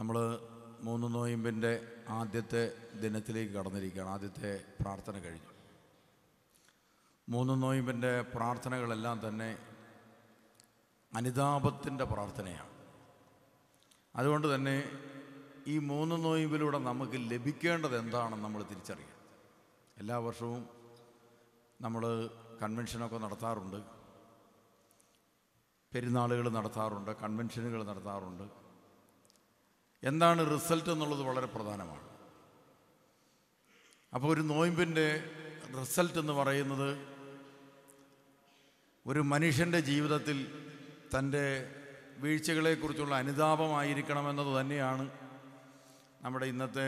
നമ്മൾ മൂന്ന് നോയമ്പിൻ്റെ ആദ്യത്തെ ദിനത്തിലേക്ക് കടന്നിരിക്കുകയാണ് ആദ്യത്തെ പ്രാർത്ഥന കഴിഞ്ഞു മൂന്ന് നോയമ്പിൻ്റെ പ്രാർത്ഥനകളെല്ലാം തന്നെ അനുതാപത്തിൻ്റെ പ്രാർത്ഥനയാണ് അതുകൊണ്ട് തന്നെ ഈ മൂന്ന് നോയമ്പിലൂടെ നമുക്ക് ലഭിക്കേണ്ടത് എന്താണെന്ന് നമ്മൾ തിരിച്ചറിയണം എല്ലാ വർഷവും നമ്മൾ കൺവെൻഷനൊക്കെ നടത്താറുണ്ട് പെരുന്നാളുകൾ നടത്താറുണ്ട് കൺവെൻഷനുകൾ നടത്താറുണ്ട് എന്താണ് റിസൾട്ട് എന്നുള്ളത് വളരെ പ്രധാനമാണ് അപ്പോൾ ഒരു നോയമ്പിൻ്റെ റിസൾട്ട് എന്ന് പറയുന്നത് ഒരു മനുഷ്യൻ്റെ ജീവിതത്തിൽ തൻ്റെ വീഴ്ചകളെക്കുറിച്ചുള്ള അനുതാപമായിരിക്കണമെന്നത് തന്നെയാണ് നമ്മുടെ ഇന്നത്തെ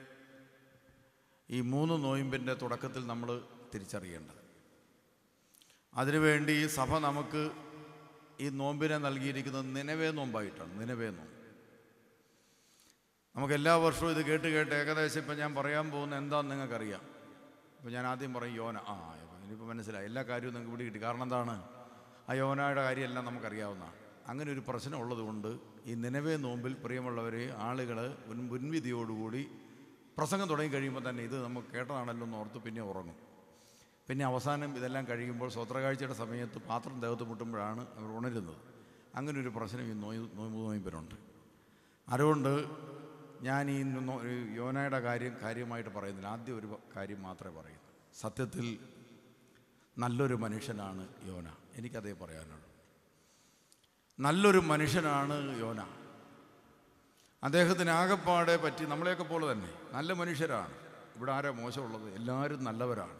ഈ മൂന്ന് നോയമ്പിൻ്റെ തുടക്കത്തിൽ നമ്മൾ തിരിച്ചറിയേണ്ടത് അതിനുവേണ്ടി സഭ നമുക്ക് ഈ നോമ്പിനെ നൽകിയിരിക്കുന്നത് നിലവേ നോമ്പായിട്ടാണ് നിലവേ നോമ്പ് നമുക്ക് എല്ലാ വർഷവും ഇത് കേട്ട് കേട്ട് ഏകദേശം ഇപ്പം ഞാൻ പറയാൻ പോകുന്ന എന്താണെന്ന് നിങ്ങൾക്കറിയാം ഇപ്പം ഞാൻ ആദ്യം പറയും യോന ആ ഇനിയിപ്പോൾ മനസ്സിലായി എല്ലാ കാര്യവും നിങ്ങൾക്ക് ഇവിടെ കിട്ടി കാരണം എന്താണ് ആ യോനയുടെ കാര്യമെല്ലാം നമുക്കറിയാവുന്നതാണ് അങ്ങനെ ഒരു പ്രശ്നം ഉള്ളതുകൊണ്ട് ഈ നിലവേ നോമ്പിൽ പ്രിയമുള്ളവരെ ആളുകൾ മുൻ മുൻവിധിയോടുകൂടി പ്രസംഗം തുടങ്ങി കഴിയുമ്പോൾ തന്നെ ഇത് നമുക്ക് കേട്ടതാണല്ലോ എന്ന് ഓർത്ത് പിന്നെ ഉറങ്ങും പിന്നെ അവസാനം ഇതെല്ലാം കഴിയുമ്പോൾ സ്വത്രകാഴ്ചയുടെ സമയത്ത് പാത്രം ദേഹത്ത് മുട്ടുമ്പോഴാണ് അവർ ഉണരുന്നത് അങ്ങനെ ഒരു പ്രശ്നം ഈ നോയ് നോയമ്പ് നോയമ്പിനുണ്ട് അതുകൊണ്ട് ഞാൻ ഈ നോ- ഈ യോനയുടെ കാര്യം കാര്യമായിട്ട് പറയുന്നില്ല ആദ്യം ഒരു കാര്യം മാത്രമേ പറയുന്നു സത്യത്തിൽ നല്ലൊരു മനുഷ്യനാണ് യോന എനിക്കതേ പറയാനുള്ളൂ നല്ലൊരു മനുഷ്യനാണ് യോന അദ്ദേഹത്തിന് ആകപ്പാടെ പറ്റി നമ്മളെയൊക്കെ പോലെ തന്നെ നല്ല മനുഷ്യരാണ് ഇവിടെ ആരാ മോശമുള്ളത് എല്ലാവരും നല്ലവരാണ്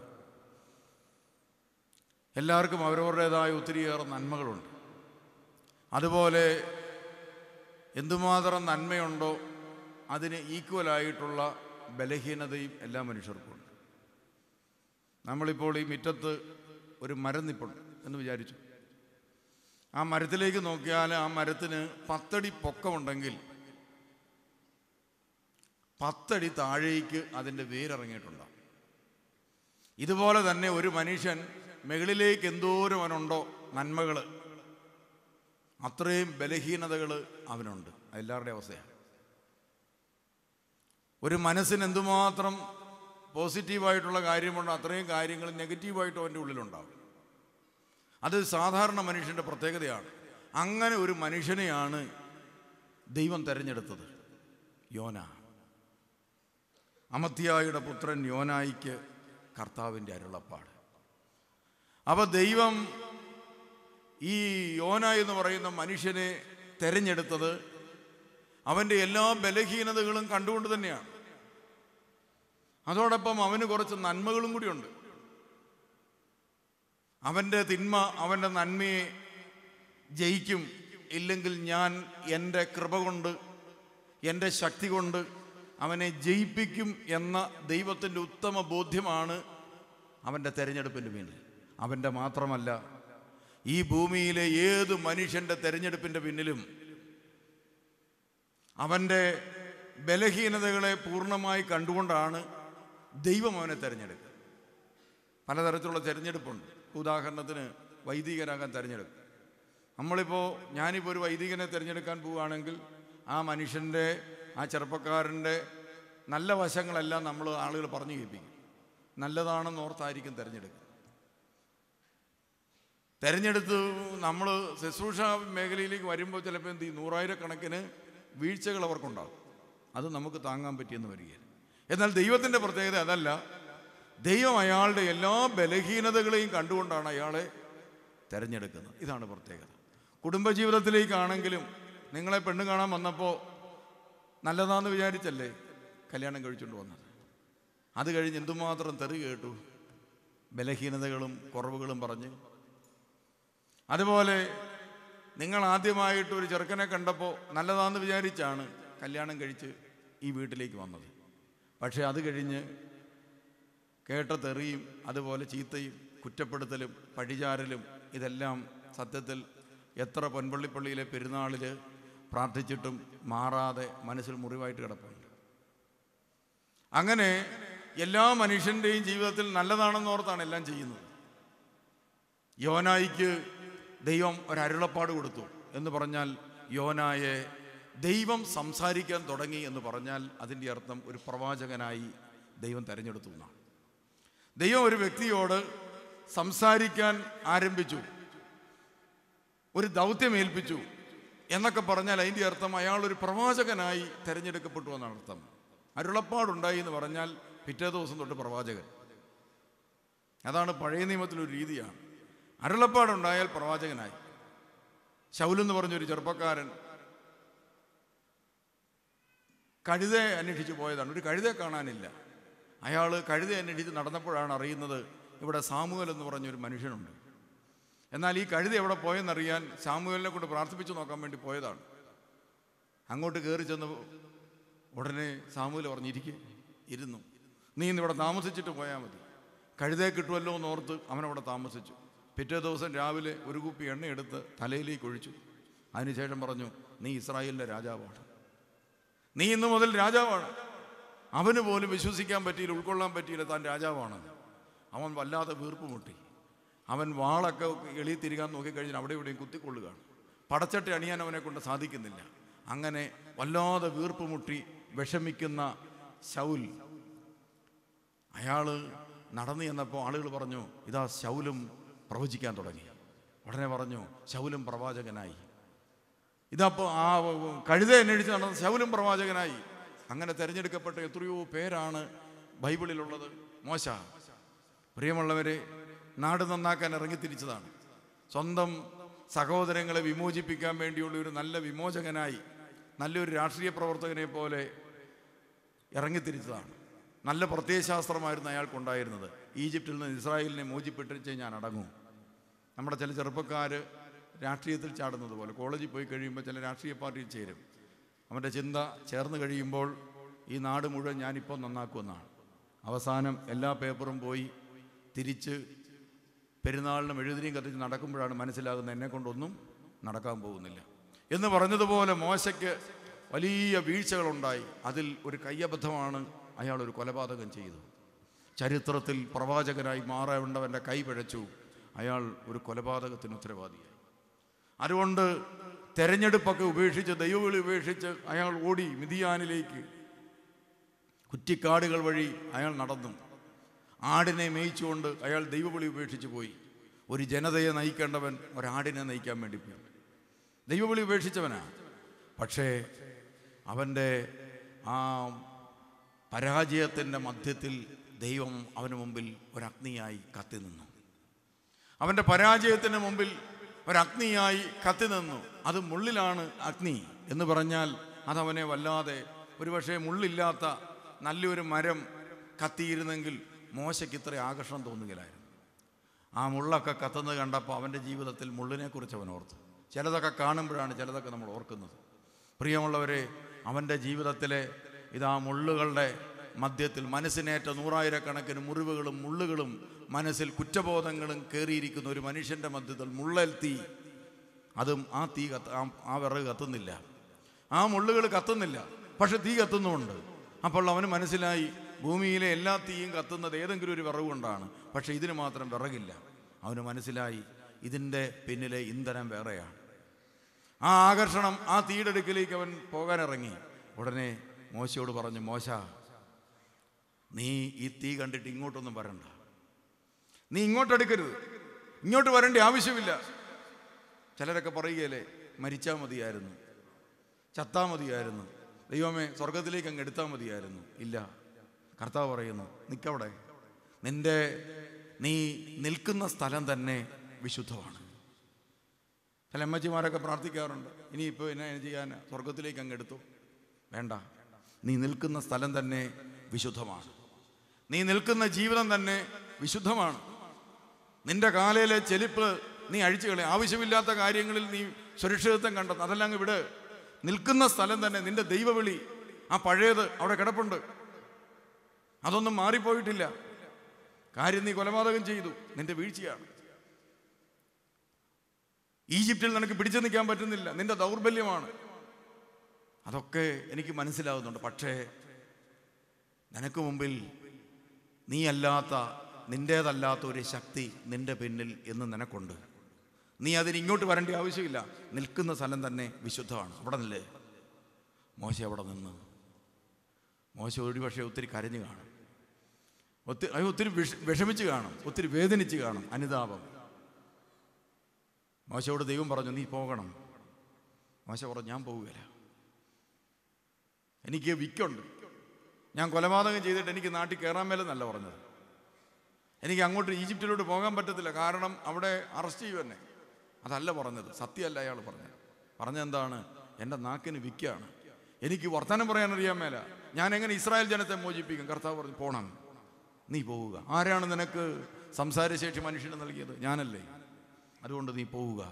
എല്ലാവർക്കും അവരവരുടേതായ ഒത്തിരിയേറെ നന്മകളുണ്ട് അതുപോലെ എന്തുമാത്രം നന്മയുണ്ടോ അതിന് ഈക്വലായിട്ടുള്ള ബലഹീനതയും എല്ലാ മനുഷ്യർക്കും ഉണ്ട് നമ്മളിപ്പോൾ ഈ മുറ്റത്ത് ഒരു മരം നിപ്പുണ്ട് എന്ന് വിചാരിച്ചു ആ മരത്തിലേക്ക് നോക്കിയാൽ ആ മരത്തിന് പത്തടി പൊക്കമുണ്ടെങ്കിൽ പത്തടി താഴേക്ക് അതിൻ്റെ വേരിറങ്ങിയിട്ടുണ്ടാവും ഇതുപോലെ തന്നെ ഒരു മനുഷ്യൻ മുകളിലേക്ക് എന്തോരം അവനുണ്ടോ നന്മകൾ അത്രയും ബലഹീനതകൾ അവനുണ്ട് എല്ലാവരുടെയും അവസ്ഥയാണ് ഒരു മനസ്സിന് എന്തുമാത്രം പോസിറ്റീവായിട്ടുള്ള കാര്യമുണ്ടോ അത്രയും കാര്യങ്ങൾ നെഗറ്റീവായിട്ടും അവൻ്റെ ഉള്ളിലുണ്ടാവും അത് സാധാരണ മനുഷ്യൻ്റെ പ്രത്യേകതയാണ് അങ്ങനെ ഒരു മനുഷ്യനെയാണ് ദൈവം തിരഞ്ഞെടുത്തത് യോന അമത്യായുടെ പുത്രൻ യോനായിക്ക് കർത്താവിൻ്റെ അരുളപ്പാട് അപ്പോൾ ദൈവം ഈ യോന എന്ന് പറയുന്ന മനുഷ്യനെ തെരഞ്ഞെടുത്തത് അവൻ്റെ എല്ലാ ബലഹീനതകളും കണ്ടുകൊണ്ട് തന്നെയാണ് അതോടൊപ്പം അവന് കുറച്ച് നന്മകളും കൂടിയുണ്ട് അവൻ്റെ തിന്മ അവൻ്റെ നന്മയെ ജയിക്കും ഇല്ലെങ്കിൽ ഞാൻ എൻ്റെ കൃപ കൊണ്ട് എൻ്റെ ശക്തി കൊണ്ട് അവനെ ജയിപ്പിക്കും എന്ന ദൈവത്തിൻ്റെ ഉത്തമ ബോധ്യമാണ് അവൻ്റെ തെരഞ്ഞെടുപ്പിൻ്റെ പിന്നിൽ അവൻ്റെ മാത്രമല്ല ഈ ഭൂമിയിലെ ഏത് മനുഷ്യൻ്റെ തെരഞ്ഞെടുപ്പിൻ്റെ പിന്നിലും അവൻ്റെ ബലഹീനതകളെ പൂർണ്ണമായി കണ്ടുകൊണ്ടാണ് ദൈവം അവനെ തിരഞ്ഞെടുക്കുക പലതരത്തിലുള്ള തിരഞ്ഞെടുപ്പുണ്ട് ഉദാഹരണത്തിന് വൈദികരാകാൻ തിരഞ്ഞെടുക്കും നമ്മളിപ്പോൾ ഞാനിപ്പോൾ ഒരു വൈദികനെ തിരഞ്ഞെടുക്കാൻ പോവുകയാണെങ്കിൽ ആ മനുഷ്യൻ്റെ ആ ചെറുപ്പക്കാരൻ്റെ നല്ല വശങ്ങളെല്ലാം നമ്മൾ ആളുകൾ പറഞ്ഞു കേൾപ്പിക്കും നല്ലതാണെന്ന് ഓർത്തായിരിക്കും തിരഞ്ഞെടുക്കുക തെരഞ്ഞെടുത്ത് നമ്മൾ ശുശ്രൂഷ മേഖലയിലേക്ക് വരുമ്പോൾ ചിലപ്പോൾ എന്ത് ചെയ്യും നൂറായിരക്കണക്കിന് വീഴ്ചകൾ അവർക്കുണ്ടാകും അത് നമുക്ക് താങ്ങാൻ പറ്റിയെന്ന് വരികയില്ല എന്നാൽ ദൈവത്തിൻ്റെ പ്രത്യേകത അതല്ല ദൈവം അയാളുടെ എല്ലാ ബലഹീനതകളെയും കണ്ടുകൊണ്ടാണ് അയാളെ തിരഞ്ഞെടുക്കുന്നത് ഇതാണ് പ്രത്യേകത കുടുംബജീവിതത്തിലേക്കാണെങ്കിലും നിങ്ങളെ പെണ്ണ് കാണാൻ വന്നപ്പോൾ നല്ലതാന്ന് വിചാരിച്ചല്ലേ കല്യാണം കഴിച്ചുകൊണ്ട് വന്നത് അത് കഴിഞ്ഞ് എന്തുമാത്രം തെറി കേട്ടു ബലഹീനതകളും കുറവുകളും പറഞ്ഞ് അതുപോലെ നിങ്ങൾ ആദ്യമായിട്ട് ഒരു ചെറുക്കനെ കണ്ടപ്പോൾ നല്ലതാന്ന് വിചാരിച്ചാണ് കല്യാണം കഴിച്ച് ഈ വീട്ടിലേക്ക് വന്നത് പക്ഷേ അത് കഴിഞ്ഞ് കേട്ട തെറിയും അതുപോലെ ചീത്തയും കുറ്റപ്പെടുത്തലും പഴിചാരലും ഇതെല്ലാം സത്യത്തിൽ എത്ര പൊൻപള്ളിപ്പള്ളിയിലെ പെരുന്നാളിൽ പ്രാർത്ഥിച്ചിട്ടും മാറാതെ മനസ്സിൽ മുറിവായിട്ട് കിടപ്പുണ്ട് അങ്ങനെ എല്ലാ മനുഷ്യൻ്റെയും ജീവിതത്തിൽ നല്ലതാണെന്ന് ഓർത്താണ് എല്ലാം ചെയ്യുന്നത് യോനായിക്ക് ദൈവം ഒരരുളപ്പാട് കൊടുത്തു എന്ന് പറഞ്ഞാൽ യോനായെ ദൈവം സംസാരിക്കാൻ തുടങ്ങി എന്ന് പറഞ്ഞാൽ അതിൻ്റെ അർത്ഥം ഒരു പ്രവാചകനായി ദൈവം തിരഞ്ഞെടുത്തു എന്നാണ് ദൈവം ഒരു വ്യക്തിയോട് സംസാരിക്കാൻ ആരംഭിച്ചു ഒരു ദൗത്യം ഏൽപ്പിച്ചു എന്നൊക്കെ പറഞ്ഞാൽ അതിൻ്റെ അർത്ഥം അയാൾ ഒരു പ്രവാചകനായി തിരഞ്ഞെടുക്കപ്പെട്ടു എന്നാണ് അർത്ഥം അരുളപ്പാടുണ്ടായി എന്ന് പറഞ്ഞാൽ പിറ്റേ ദിവസം തൊട്ട് പ്രവാചകൻ അതാണ് പഴയ നിയമത്തിലൊരു രീതിയാണ് അരുളപ്പാടുണ്ടായാൽ പ്രവാചകനായി ശൗലെന്ന് പറഞ്ഞൊരു ചെറുപ്പക്കാരൻ കഴുതയെ അന്വേഷിച്ച് പോയതാണ് ഒരു കഴുതയെ കാണാനില്ല അയാൾ കഴുതയെ അന്വേഷിച്ച് നടന്നപ്പോഴാണ് അറിയുന്നത് ഇവിടെ സാമുവൽ എന്ന് പറഞ്ഞൊരു മനുഷ്യനുണ്ട് എന്നാൽ ഈ കഴുത എവിടെ പോയെന്നറിയാൻ സാമുവലിനെ കൊണ്ട് പ്രാർത്ഥിപ്പിച്ചു നോക്കാൻ വേണ്ടി പോയതാണ് അങ്ങോട്ട് കയറി ചെന്ന് ഉടനെ സാമുവൽ പറഞ്ഞിരിക്കെ ഇരുന്നു നീ ഇന്ന് ഇവിടെ താമസിച്ചിട്ട് പോയാൽ മതി കഴുതയെ കിട്ടുമല്ലോ എന്ന് ഓർത്ത് അവനവിടെ താമസിച്ചു പിറ്റേ ദിവസം രാവിലെ ഒരു കുപ്പി എണ്ണ എടുത്ത് തലയിലേക്ക് ഒഴിച്ചു അതിനുശേഷം പറഞ്ഞു നീ ഇസ്രായേലിൻ്റെ രാജാവാണ് നീ ഇന്നു മുതൽ രാജാവാണ് അവന് പോലും വിശ്വസിക്കാൻ പറ്റിയില്ല ഉൾക്കൊള്ളാൻ പറ്റിയില്ല താൻ രാജാവാണ് അവൻ വല്ലാതെ വീർപ്പ് മുട്ടി അവൻ വാളൊക്കെ എളി തിരികാൻ നോക്കിക്കഴിഞ്ഞാൽ അവിടെ ഇവിടെയും കുത്തിക്കൊള്ളുകയാണ് പടച്ചട്ടി അണിയാൻ അവനെ കൊണ്ട് സാധിക്കുന്നില്ല അങ്ങനെ വല്ലാതെ വീർപ്പ് മുട്ടി വിഷമിക്കുന്ന ശൗൽ അയാൾ നടന്നു ചെന്നപ്പോൾ ആളുകൾ പറഞ്ഞു ഇതാ ശൗലും പ്രവചിക്കാൻ തുടങ്ങി ഉടനെ പറഞ്ഞു ശൗലും പ്രവാചകനായി ഇതപ്പോൾ ആ കഴുത അന്വേഷിച്ച് നടന്ന ശൗലും പ്രവാചകനായി അങ്ങനെ തിരഞ്ഞെടുക്കപ്പെട്ട എത്രയോ പേരാണ് ബൈബിളിലുള്ളത് മോശ പ്രിയമുള്ളവരെ നാട് നന്നാക്കാൻ ഇറങ്ങിത്തിരിച്ചതാണ് സ്വന്തം സഹോദരങ്ങളെ വിമോചിപ്പിക്കാൻ വേണ്ടിയുള്ള ഒരു നല്ല വിമോചകനായി നല്ലൊരു രാഷ്ട്രീയ പ്രവർത്തകനെ പോലെ ഇറങ്ങിത്തിരിച്ചതാണ് നല്ല പ്രത്യയശാസ്ത്രമായിരുന്നു അയാൾക്കുണ്ടായിരുന്നത് ഈജിപ്തിൽ നിന്ന് ഇസ്രായേലിനെ മോചിപ്പിട്ടിച്ച് ഞാൻ അടങ്ങും നമ്മുടെ ചില ചെറുപ്പക്കാർ രാഷ്ട്രീയത്തിൽ ചാടുന്നത് പോലെ കോളേജിൽ പോയി കഴിയുമ്പോൾ ചില രാഷ്ട്രീയ പാർട്ടിയിൽ ചേരും അവൻ്റെ ചിന്ത ചേർന്ന് കഴിയുമ്പോൾ ഈ നാട് മുഴുവൻ ഞാനിപ്പോൾ നന്നാക്കുമെന്നാണ് അവസാനം എല്ലാ പേപ്പറും പോയി തിരിച്ച് പെരുന്നാളിനും എഴുതിരിയും കത്തിച്ച് നടക്കുമ്പോഴാണ് മനസ്സിലാകുന്നത് എന്നെ കൊണ്ടൊന്നും നടക്കാൻ പോകുന്നില്ല എന്ന് പറഞ്ഞതുപോലെ മോശയ്ക്ക് വലിയ വീഴ്ചകളുണ്ടായി അതിൽ ഒരു കയ്യബദ്ധമാണ് അയാൾ ഒരു കൊലപാതകം ചെയ്തു ചരിത്രത്തിൽ പ്രവാചകനായി മാറേണ്ടവൻ്റെ കൈ പിഴച്ചു അയാൾ ഒരു കൊലപാതകത്തിന് ഉത്തരവാദിയായി അതുകൊണ്ട് തെരഞ്ഞെടുപ്പൊക്കെ ഉപേക്ഷിച്ച് ദൈവവിളി ഉപേക്ഷിച്ച് അയാൾ ഓടി മിതിയാനിലേക്ക് കുറ്റിക്കാടുകൾ വഴി അയാൾ നടന്നു ആടിനെ മേയിച്ചുകൊണ്ട് അയാൾ ദൈവവിളി ഉപേക്ഷിച്ച് പോയി ഒരു ജനതയെ നയിക്കേണ്ടവൻ ഒരാടിനെ നയിക്കാൻ വേണ്ടി പോയി ദൈവവിളി ഉപേക്ഷിച്ചവനാ പക്ഷേ അവൻ്റെ ആ പരാജയത്തിൻ്റെ മധ്യത്തിൽ ദൈവം അവന് മുമ്പിൽ ഒരഗ്നിയായി കത്തി നിന്നു അവൻ്റെ പരാജയത്തിന് മുമ്പിൽ ഒരഗ്നിയായി കത്തി നിന്നു അത് മുള്ളിലാണ് അഗ്നി എന്ന് പറഞ്ഞാൽ അതവനെ വല്ലാതെ ഒരുപക്ഷെ മുള്ളില്ലാത്ത നല്ലൊരു മരം കത്തിയിരുന്നെങ്കിൽ മോശയ്ക്ക് ഇത്ര ആകർഷണം തോന്നുകയില്ലായിരുന്നു ആ മുള്ളൊക്കെ കത്തുന്നത് കണ്ടപ്പോൾ അവൻ്റെ ജീവിതത്തിൽ മുള്ളിനെക്കുറിച്ച് അവൻ ഓർത്തു ചിലതൊക്കെ കാണുമ്പോഴാണ് ചിലതൊക്കെ നമ്മൾ ഓർക്കുന്നത് പ്രിയമുള്ളവരെ അവൻ്റെ ജീവിതത്തിലെ ഇതാ മുള്ളുകളുടെ മധ്യത്തിൽ മനസ്സിനേറ്റ നൂറായിരക്കണക്കിന് മുറിവുകളും മുള്ളുകളും മനസ്സിൽ കുറ്റബോധങ്ങളും കയറിയിരിക്കുന്ന ഒരു മനുഷ്യൻ്റെ മധ്യത്തിൽ മുള്ളൽ തീ അതും ആ തീ കത്ത് ആ- ആ വിറക് കത്തുന്നില്ല ആ മുള്ളുകൾ കത്തുന്നില്ല പക്ഷെ തീ കത്തുന്നുമുണ്ട് അപ്പോൾ അവന് മനസ്സിലായി ഭൂമിയിലെ എല്ലാ തീയും കത്തുന്നത് ഏതെങ്കിലും ഒരു വിറവ് കൊണ്ടാണ് പക്ഷെ ഇതിന് മാത്രം വിറകില്ല അവന് മനസ്സിലായി ഇതിൻ്റെ പിന്നിലെ ഇന്ധനം വേറെയാണ് ആ ആകർഷണം ആ തീയുടെ അടുക്കിലേക്ക് അവൻ പോകാനിറങ്ങി ഉടനെ മോശയോട് പറഞ്ഞു മോശ നീ ഈ തീ കണ്ടിട്ട് ഇങ്ങോട്ടൊന്നും വരണ്ട നീ ഇങ്ങോട്ട് എടുക്കരുത് ഇങ്ങോട്ട് വരേണ്ട ആവശ്യമില്ല ചിലരൊക്കെ പറയുകയല്ലേ മരിച്ചാൽ മതിയായിരുന്നു ചത്താൽ മതിയായിരുന്നു ദൈവമേ സ്വർഗത്തിലേക്ക് അങ്ങ് എടുത്താൽ മതിയായിരുന്നു ഇല്ല കർത്താവ് പറയുന്നു നിൽക്കവിടെ നിന്റെ നീ നിൽക്കുന്ന സ്ഥലം തന്നെ വിശുദ്ധമാണ് ചില അമ്മച്ചിമാരൊക്കെ പ്രാർത്ഥിക്കാറുണ്ട് ഇനിയിപ്പോൾ എന്നെ ചെയ്യാൻ സ്വർഗത്തിലേക്ക് അങ്ങ് എടുത്തു വേണ്ട നീ നിൽക്കുന്ന സ്ഥലം തന്നെ വിശുദ്ധമാണ് നീ നിൽക്കുന്ന ജീവിതം തന്നെ വിശുദ്ധമാണ് നിന്റെ കാലയിലെ ചെലിപ്പ് നീ അഴിച്ചു കളയും ആവശ്യമില്ലാത്ത കാര്യങ്ങളിൽ നീ സുരക്ഷിതത്വം കണ്ടെത്തും അതെല്ലാം അങ്ങ് വിട് നിൽക്കുന്ന സ്ഥലം തന്നെ നിന്റെ ദൈവവിളി ആ പഴയത് അവിടെ കിടപ്പുണ്ട് അതൊന്നും മാറിപ്പോയിട്ടില്ല കാര്യം നീ കൊലപാതകം ചെയ്തു നിന്റെ വീഴ്ചയാണ് ഈജിപ്തിൽ നിനക്ക് പിടിച്ചു നിൽക്കാൻ പറ്റുന്നില്ല നിന്റെ ദൗർബല്യമാണ് അതൊക്കെ എനിക്ക് മനസ്സിലാവുന്നുണ്ട് പക്ഷേ നിനക്ക് മുമ്പിൽ നീയല്ലാത്ത നിൻ്റേതല്ലാത്ത ഒരു ശക്തി നിന്റെ പിന്നിൽ എന്ന് നിനക്കുണ്ട് നീ അതിന് ഇങ്ങോട്ട് വരേണ്ട ആവശ്യമില്ല നിൽക്കുന്ന സ്ഥലം തന്നെ വിശുദ്ധമാണ് അവിടെ നില്ലേ മോശ അവിടെ നിന്ന് മോശ ഒരു പക്ഷേ ഒത്തിരി കരഞ്ഞു കാണും ഒത്തിരി അയ്യോ ഒത്തിരി വിഷ വിഷമിച്ച് കാണും ഒത്തിരി വേദനിച്ച് കാണും അനുതാപം മോശയോട് ദൈവം പറഞ്ഞു നീ പോകണം മോശ പറഞ്ഞു ഞാൻ പോവുകയില്ല എനിക്ക് വിക്കുണ്ട് ഞാൻ കൊലപാതകം ചെയ്തിട്ട് എനിക്ക് നാട്ടിൽ കയറാൻ മേലെന്നല്ല പറഞ്ഞത് എനിക്ക് അങ്ങോട്ട് ഈജിപ്തിലോട്ട് പോകാൻ പറ്റത്തില്ല കാരണം അവിടെ അറസ്റ്റ് ചെയ്യും എന്നെ അതല്ല പറഞ്ഞത് സത്യമല്ല അയാൾ പറഞ്ഞത് പറഞ്ഞെന്താണ് എൻ്റെ നാക്കിന് വിക്കാണ് എനിക്ക് വർത്തമാനം പറയാൻ അറിയാൻ മേല ഞാൻ എങ്ങനെ ഇസ്രായേൽ ജനത്തെ മോചിപ്പിക്കും കർത്താവ് പറഞ്ഞു പോണം നീ പോവുക ആരാണ് നിനക്ക് സംസാരശേഷി മനുഷ്യന് നൽകിയത് ഞാനല്ലേ അതുകൊണ്ട് നീ പോവുക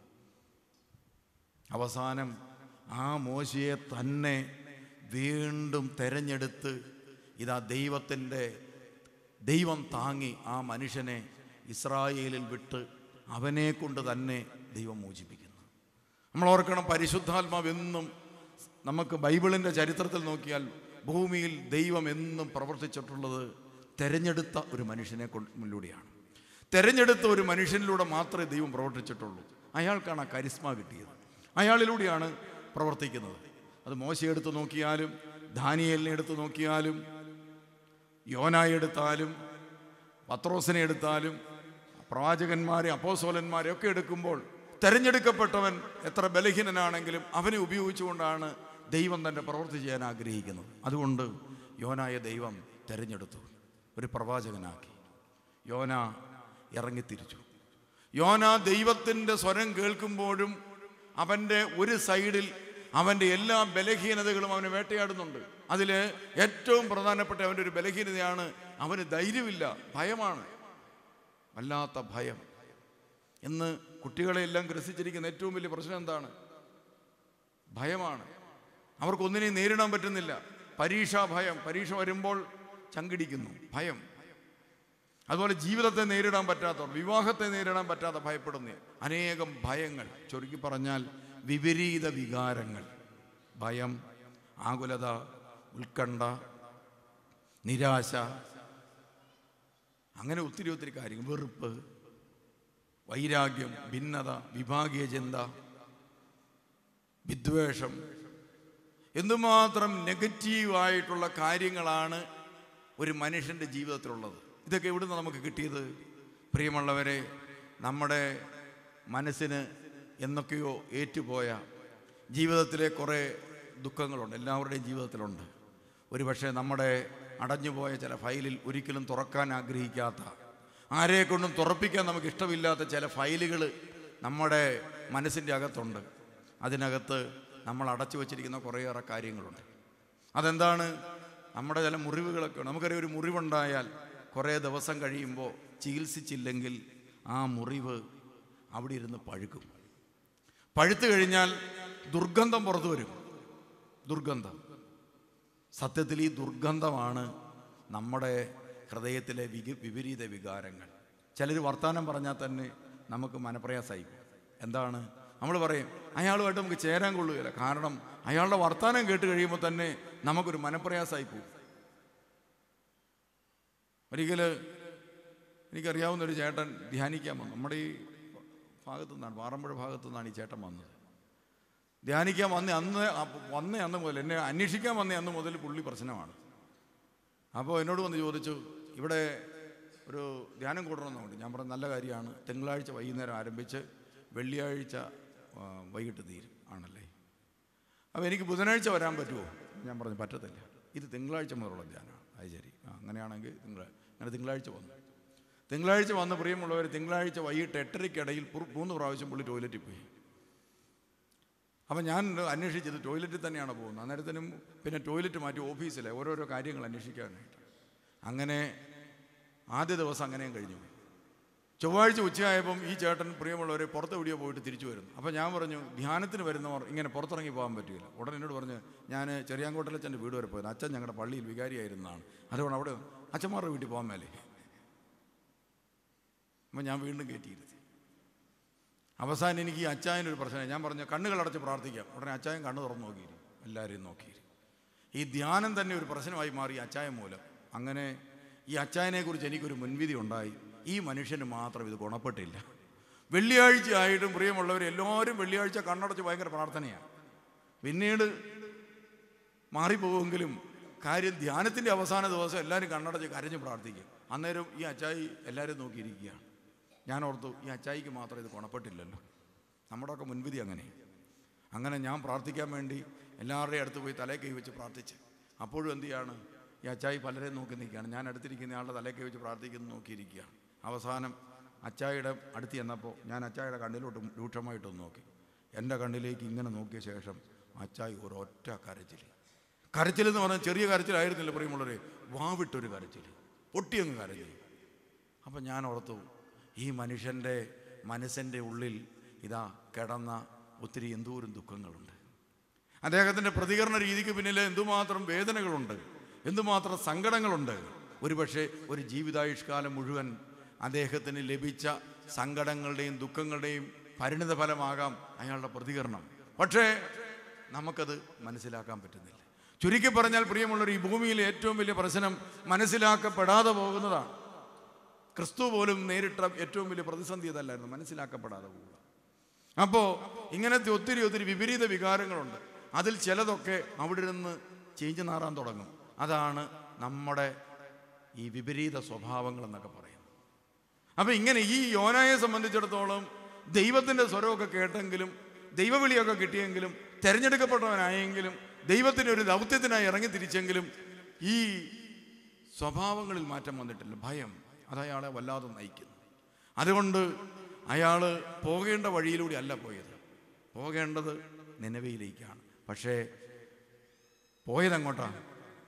അവസാനം ആ മോശയെ തന്നെ വീണ്ടും തെരഞ്ഞെടുത്ത് ഇതാ ദൈവത്തിൻ്റെ ദൈവം താങ്ങി ആ മനുഷ്യനെ ഇസ്രായേലിൽ വിട്ട് അവനെ കൊണ്ട് തന്നെ ദൈവം മോചിപ്പിക്കുന്നു നമ്മൾ ഓർക്കണം പരിശുദ്ധാത്മാവ് എന്നും നമുക്ക് ബൈബിളിൻ്റെ ചരിത്രത്തിൽ നോക്കിയാൽ ഭൂമിയിൽ ദൈവം എന്നും പ്രവർത്തിച്ചിട്ടുള്ളത് തെരഞ്ഞെടുത്ത ഒരു മനുഷ്യനെ കൊണ്ടിലൂടെയാണ് തെരഞ്ഞെടുത്ത ഒരു മനുഷ്യനിലൂടെ മാത്രമേ ദൈവം പ്രവർത്തിച്ചിട്ടുള്ളൂ അയാൾക്കാണ് ആ കരിസ്മ കിട്ടിയത് അയാളിലൂടെയാണ് പ്രവർത്തിക്കുന്നത് അത് മോശയെടുത്ത് നോക്കിയാലും ദാനിയലിനെ എടുത്ത് നോക്കിയാലും യോനായി എടുത്താലും പത്രോസിനെ എടുത്താലും പ്രവാചകന്മാരെ അപ്പോസോലന്മാരെ ഒക്കെ എടുക്കുമ്പോൾ തെരഞ്ഞെടുക്കപ്പെട്ടവൻ എത്ര ബലഹീനനാണെങ്കിലും അവനെ ഉപയോഗിച്ചുകൊണ്ടാണ് ദൈവം തൻ്റെ പ്രവൃത്തി ചെയ്യാൻ ആഗ്രഹിക്കുന്നത് അതുകൊണ്ട് യോനായ ദൈവം തെരഞ്ഞെടുത്തു ഒരു പ്രവാചകനാക്കി യോന ഇറങ്ങിത്തിരിച്ചു യോന ദൈവത്തിൻ്റെ സ്വരം കേൾക്കുമ്പോഴും അവൻ്റെ ഒരു സൈഡിൽ അവൻ്റെ എല്ലാ ബലഹീനതകളും അവനെ വേട്ടയാടുന്നുണ്ട് അതിൽ ഏറ്റവും പ്രധാനപ്പെട്ട അവൻ്റെ ഒരു ബലഹീനതയാണ് അവന് ധൈര്യമില്ല ഭയമാണ് വല്ലാത്ത ഭയം ഇന്ന് കുട്ടികളെയെല്ലാം ഗ്രസിച്ചിരിക്കുന്ന ഏറ്റവും വലിയ പ്രശ്നം എന്താണ് ഭയമാണ് അവർക്കൊന്നിനെയും നേരിടാൻ പറ്റുന്നില്ല പരീക്ഷാ ഭയം പരീക്ഷ വരുമ്പോൾ ചങ്കിടിക്കുന്നു ഭയം അതുപോലെ ജീവിതത്തെ നേരിടാൻ പറ്റാത്തവർ വിവാഹത്തെ നേരിടാൻ പറ്റാതെ ഭയപ്പെടുന്ന അനേകം ഭയങ്ങൾ ചുരുക്കി പറഞ്ഞാൽ വിപരീത വികാരങ്ങൾ ഭയം ആകുലത ഉത്കണ്ഠ നിരാശ അങ്ങനെ ഒത്തിരി ഒത്തിരി കാര്യങ്ങൾ വെറുപ്പ് വൈരാഗ്യം ഭിന്നത വിഭാഗീയ ചിന്ത വിദ്വേഷം എന്തുമാത്രം നെഗറ്റീവായിട്ടുള്ള കാര്യങ്ങളാണ് ഒരു മനുഷ്യൻ്റെ ജീവിതത്തിലുള്ളത് ഇതൊക്കെ എവിടുന്ന് നമുക്ക് കിട്ടിയത് പ്രിയമുള്ളവരെ നമ്മുടെ മനസ്സിന് എന്നൊക്കെയോ ഏറ്റുപോയ ജീവിതത്തിലെ കുറേ ദുഃഖങ്ങളുണ്ട് എല്ലാവരുടെയും ജീവിതത്തിലുണ്ട് ഒരുപക്ഷെ നമ്മുടെ അടഞ്ഞുപോയ ചില ഫയലിൽ ഒരിക്കലും തുറക്കാൻ ആഗ്രഹിക്കാത്ത ആരെ കൊണ്ടും തുറപ്പിക്കാൻ നമുക്ക് ഇഷ്ടമില്ലാത്ത ചില ഫയലുകൾ നമ്മുടെ മനസ്സിൻ്റെ അകത്തുണ്ട് അതിനകത്ത് നമ്മൾ അടച്ചു വച്ചിരിക്കുന്ന കുറേയേറെ കാര്യങ്ങളുണ്ട് അതെന്താണ് നമ്മുടെ ചില മുറിവുകളൊക്കെ ഉണ്ട് നമുക്കറിയാം ഒരു മുറിവുണ്ടായാൽ കുറേ ദിവസം കഴിയുമ്പോൾ ചികിത്സിച്ചില്ലെങ്കിൽ ആ മുറിവ് അവിടെ ഇരുന്ന് പഴുക്കും പഴുത്തു കഴിഞ്ഞാൽ ദുർഗന്ധം പുറത്തു വരും ദുർഗന്ധം സത്യത്തിൽ ഈ ദുർഗന്ധമാണ് നമ്മുടെ ഹൃദയത്തിലെ വിക വിപരീത വികാരങ്ങൾ ചിലർ വർത്തമാനം പറഞ്ഞാൽ തന്നെ നമുക്ക് മനപ്രയാസമായി എന്താണ് നമ്മൾ പറയും അയാളുമായിട്ട് നമുക്ക് ചേരാൻ കൊള്ളുകയില്ല കാരണം അയാളുടെ വർത്തമാനം കേട്ട് കഴിയുമ്പോൾ തന്നെ നമുക്കൊരു മനപ്രയാസമായി പോകും ഒരിക്കൽ എനിക്കറിയാവുന്ന ഒരു ചേട്ടൻ ധ്യാനിക്കാൻ വന്നു നമ്മുടെ ഈ ഭാഗത്തു നിന്നാണ് പാറമ്പുഴ ഭാഗത്തു നിന്നാണ് ഈ ചേട്ടൻ വന്നത് ധ്യാനിക്കാൻ വന്ന അന്ന് അപ്പ- വന്ന അന്ന് മുതൽ എന്നെ അന്വേഷിക്കാൻ വന്ന അന്ന് മുതൽ പുള്ളി പ്രശ്നമാണ് അപ്പോൾ എന്നോട് വന്ന് ചോദിച്ചു ഇവിടെ ഒരു ധ്യാനം കൂടണമെന്നുണ്ട് ഞാൻ പറഞ്ഞു നല്ല കാര്യമാണ് തിങ്കളാഴ്ച വൈകുന്നേരം ആരംഭിച്ച് വെള്ളിയാഴ്ച ആ, വൈകിട്ട് തീരും ആണല്ലേ അപ്പോൾ എനിക്ക് ബുധനാഴ്ച വരാൻ പറ്റുമോ ഞാൻ പറഞ്ഞു പറ്റത്തില്ല ഇത് തിങ്കളാഴ്ച മുതലുള്ള ധ്യാനമാണ് അത് ശരി ആ അങ്ങനെയാണെങ്കിൽ തിങ്കളാഴ്ച അങ്ങനെ തിങ്കളാഴ്ച വന്നു തിങ്കളാഴ്ച വന്ന് പ്രിയമുള്ളവർ തിങ്കളാഴ്ച വൈകിട്ട് എട്ടരയ്ക്കിടയിൽ പു- മൂന്ന് പ്രാവശ്യം പുള്ളി ടോയ്ലറ്റിൽ പോയി അപ്പം ഞാൻ അന്വേഷിച്ചത് ടോയ്ലറ്റിൽ തന്നെയാണ് പോകുന്നത് അന്നേരത്തിനും പിന്നെ ടോയ്ലറ്റ് മാറ്റി ഓഫീസിലെ ഓരോരോ കാര്യങ്ങൾ അന്വേഷിക്കാനായിട്ട് അങ്ങനെ ആദ്യ ദിവസം അങ്ങനെയും കഴിഞ്ഞു ചൊവ്വാഴ്ച ഉച്ചയായപ്പം ഈ ചേട്ടൻ പ്രിയമുള്ളവരെ പുറത്ത് എവിടെയോ പോയിട്ട് തിരിച്ചു വരുന്നു അപ്പോൾ ഞാൻ പറഞ്ഞു ധ്യാനത്തിന് വരുന്നവർ ഇങ്ങനെ പുറത്തിറങ്ങി പോകാൻ പറ്റില്ല ഉടനെ എന്നോട് പറഞ്ഞു ഞാൻ ചെറിയാങ്കോട്ടിലച്ഛൻ്റെ വീട് വരെ പോയത് അച്ഛൻ ഞങ്ങളുടെ പള്ളിയിൽ വികാരിയായിരുന്നതാണ് അതുകൊണ്ട് അവിടെ അച്ഛന്മാരുടെ വീട്ടിൽ പോകാൻ മേലേ അപ്പം ഞാൻ വീണ്ടും കയറ്റിയിരുത്തി അവസാനം എനിക്ക് ഈ അച്ചായനൊരു പ്രശ്നം ഞാൻ പറഞ്ഞു കണ്ണുകളടച്ച് പ്രാർത്ഥിക്കാം ഉടനെ അച്ചായൻ കണ്ണ് തുറന്നു നോക്കിയിരുന്നു എല്ലാവരെയും നോക്കിയിരുന്നു ഈ ധ്യാനം തന്നെ ഒരു പ്രശ്നമായി മാറി ഈ അച്ചായൻ മൂലം അങ്ങനെ ഈ അച്ചായനെക്കുറിച്ച് എനിക്കൊരു മുൻവിധി ഉണ്ടായി ഈ മനുഷ്യന് മാത്രം ഇത് ഗുണപ്പെട്ടില്ല വെള്ളിയാഴ്ച ആയിട്ടും പ്രിയമുള്ളവർ എല്ലാവരും വെള്ളിയാഴ്ച കണ്ണടച്ച് ഭയങ്കര പ്രാർത്ഥനയാണ് പിന്നീട് മാറിപ്പോകുമെങ്കിലും കാര്യം ധ്യാനത്തിൻ്റെ അവസാന ദിവസം എല്ലാവരും കണ്ണടച്ച് കരഞ്ഞ് പ്രാർത്ഥിക്കും അന്നേരം ഈ അച്ചായി എല്ലാവരും നോക്കിയിരിക്കുകയാണ് ഞാൻ ഓർത്തു ഈ അച്ചായിക്ക് മാത്രം ഇത് ഗുണപ്പെട്ടില്ലല്ലോ നമ്മുടെയൊക്കെ മുൻവിധി അങ്ങനെ അങ്ങനെ ഞാൻ പ്രാർത്ഥിക്കാൻ വേണ്ടി എല്ലാവരുടെയും അടുത്ത് പോയി തലേ കൈ വെച്ച് പ്രാർത്ഥിച്ച് അപ്പോഴും എന്ത് ചെയ്യാണ് ഈ അച്ചായി പലരെയും നോക്കി നിൽക്കുകയാണ് ഞാൻ അടുത്തിരിക്കുന്ന ആളുടെ തലേ കൈ വെച്ച് പ്രാർത്ഥിക്കുന്നു നോക്കിയിരിക്കുകയാണ് അവസാനം അച്ചായിയുടെ അടുത്ത് ചെന്നപ്പോൾ ഞാൻ അച്ചായിയുടെ കണ്ണിലോട്ട് രൂക്ഷമായിട്ടൊന്ന് നോക്കി എൻ്റെ കണ്ണിലേക്ക് ഇങ്ങനെ നോക്കിയ ശേഷം അച്ചായി ഒരൊറ്റ കരച്ചിൽ കരച്ചിലെന്ന് പറഞ്ഞാൽ ചെറിയ കരച്ചിലായിരുന്നില്ല പ്രിയമുള്ളവരെ വാവിട്ടൊരു കരച്ചിൽ പൊട്ടിയങ്ങ് കരച്ചിൽ അപ്പം ഞാൻ ഓർത്തു ഈ മനുഷ്യൻ്റെ മനസ്സിൻ്റെ ഉള്ളിൽ ഇതാ കിടന്ന ഒത്തിരി എന്തോരം ദുഃഖങ്ങളുണ്ട് അദ്ദേഹത്തിൻ്റെ പ്രതികരണ രീതിക്ക് പിന്നിൽ എന്തുമാത്രം വേദനകളുണ്ട് എന്തുമാത്രം സങ്കടങ്ങളുണ്ട് ഒരുപക്ഷെ ഒരു ജീവിതായുഷ്കാലം മുഴുവൻ അദ്ദേഹത്തിന് ലഭിച്ച സങ്കടങ്ങളുടെയും ദുഃഖങ്ങളുടെയും പരിണിത ഫലമാകാം അയാളുടെ പ്രതികരണം പക്ഷേ നമുക്കത് മനസ്സിലാക്കാൻ പറ്റുന്നില്ല ചുരുക്കി പറഞ്ഞാൽ പ്രിയമുള്ളവർ ഈ ഭൂമിയിലെ ഏറ്റവും വലിയ പ്രശ്നം മനസ്സിലാക്കപ്പെടാതെ പോകുന്നതാണ് ക്രിസ്തു പോലും നേരിട്ട ഏറ്റവും വലിയ പ്രതിസന്ധി അതല്ലായിരുന്നു മനസ്സിലാക്കപ്പെടാതെ പോവുക അപ്പോൾ ഇങ്ങനത്തെ ഒത്തിരി ഒത്തിരി വിപരീത വികാരങ്ങളുണ്ട് അതിൽ ചിലതൊക്കെ അവിടെ നിന്ന് ചേഞ്ച് നാറാൻ തുടങ്ങും അതാണ് നമ്മുടെ ഈ വിപരീത സ്വഭാവങ്ങൾ എന്നൊക്കെ പറയുന്നത് അപ്പം ഇങ്ങനെ ഈ യോനായെ സംബന്ധിച്ചിടത്തോളം ദൈവത്തിൻ്റെ സ്വരമൊക്കെ കേട്ടെങ്കിലും ദൈവവിളിയൊക്കെ കിട്ടിയെങ്കിലും തിരഞ്ഞെടുക്കപ്പെട്ടവനായെങ്കിലും ദൈവത്തിൻ്റെ ഒരു ദൗത്യത്തിനായി ഇറങ്ങി തിരിച്ചെങ്കിലും ഈ സ്വഭാവങ്ങളിൽ മാറ്റം വന്നിട്ടില്ല ഭയം അത് അയാളെ വല്ലാതെ നയിക്കുന്നു അതുകൊണ്ട് അയാൾ പോകേണ്ട വഴിയിലൂടെ അല്ല പോയത് പോകേണ്ടത് നിലവിയിലേക്കാണ് പക്ഷേ പോയതെങ്ങോട്ടാണ്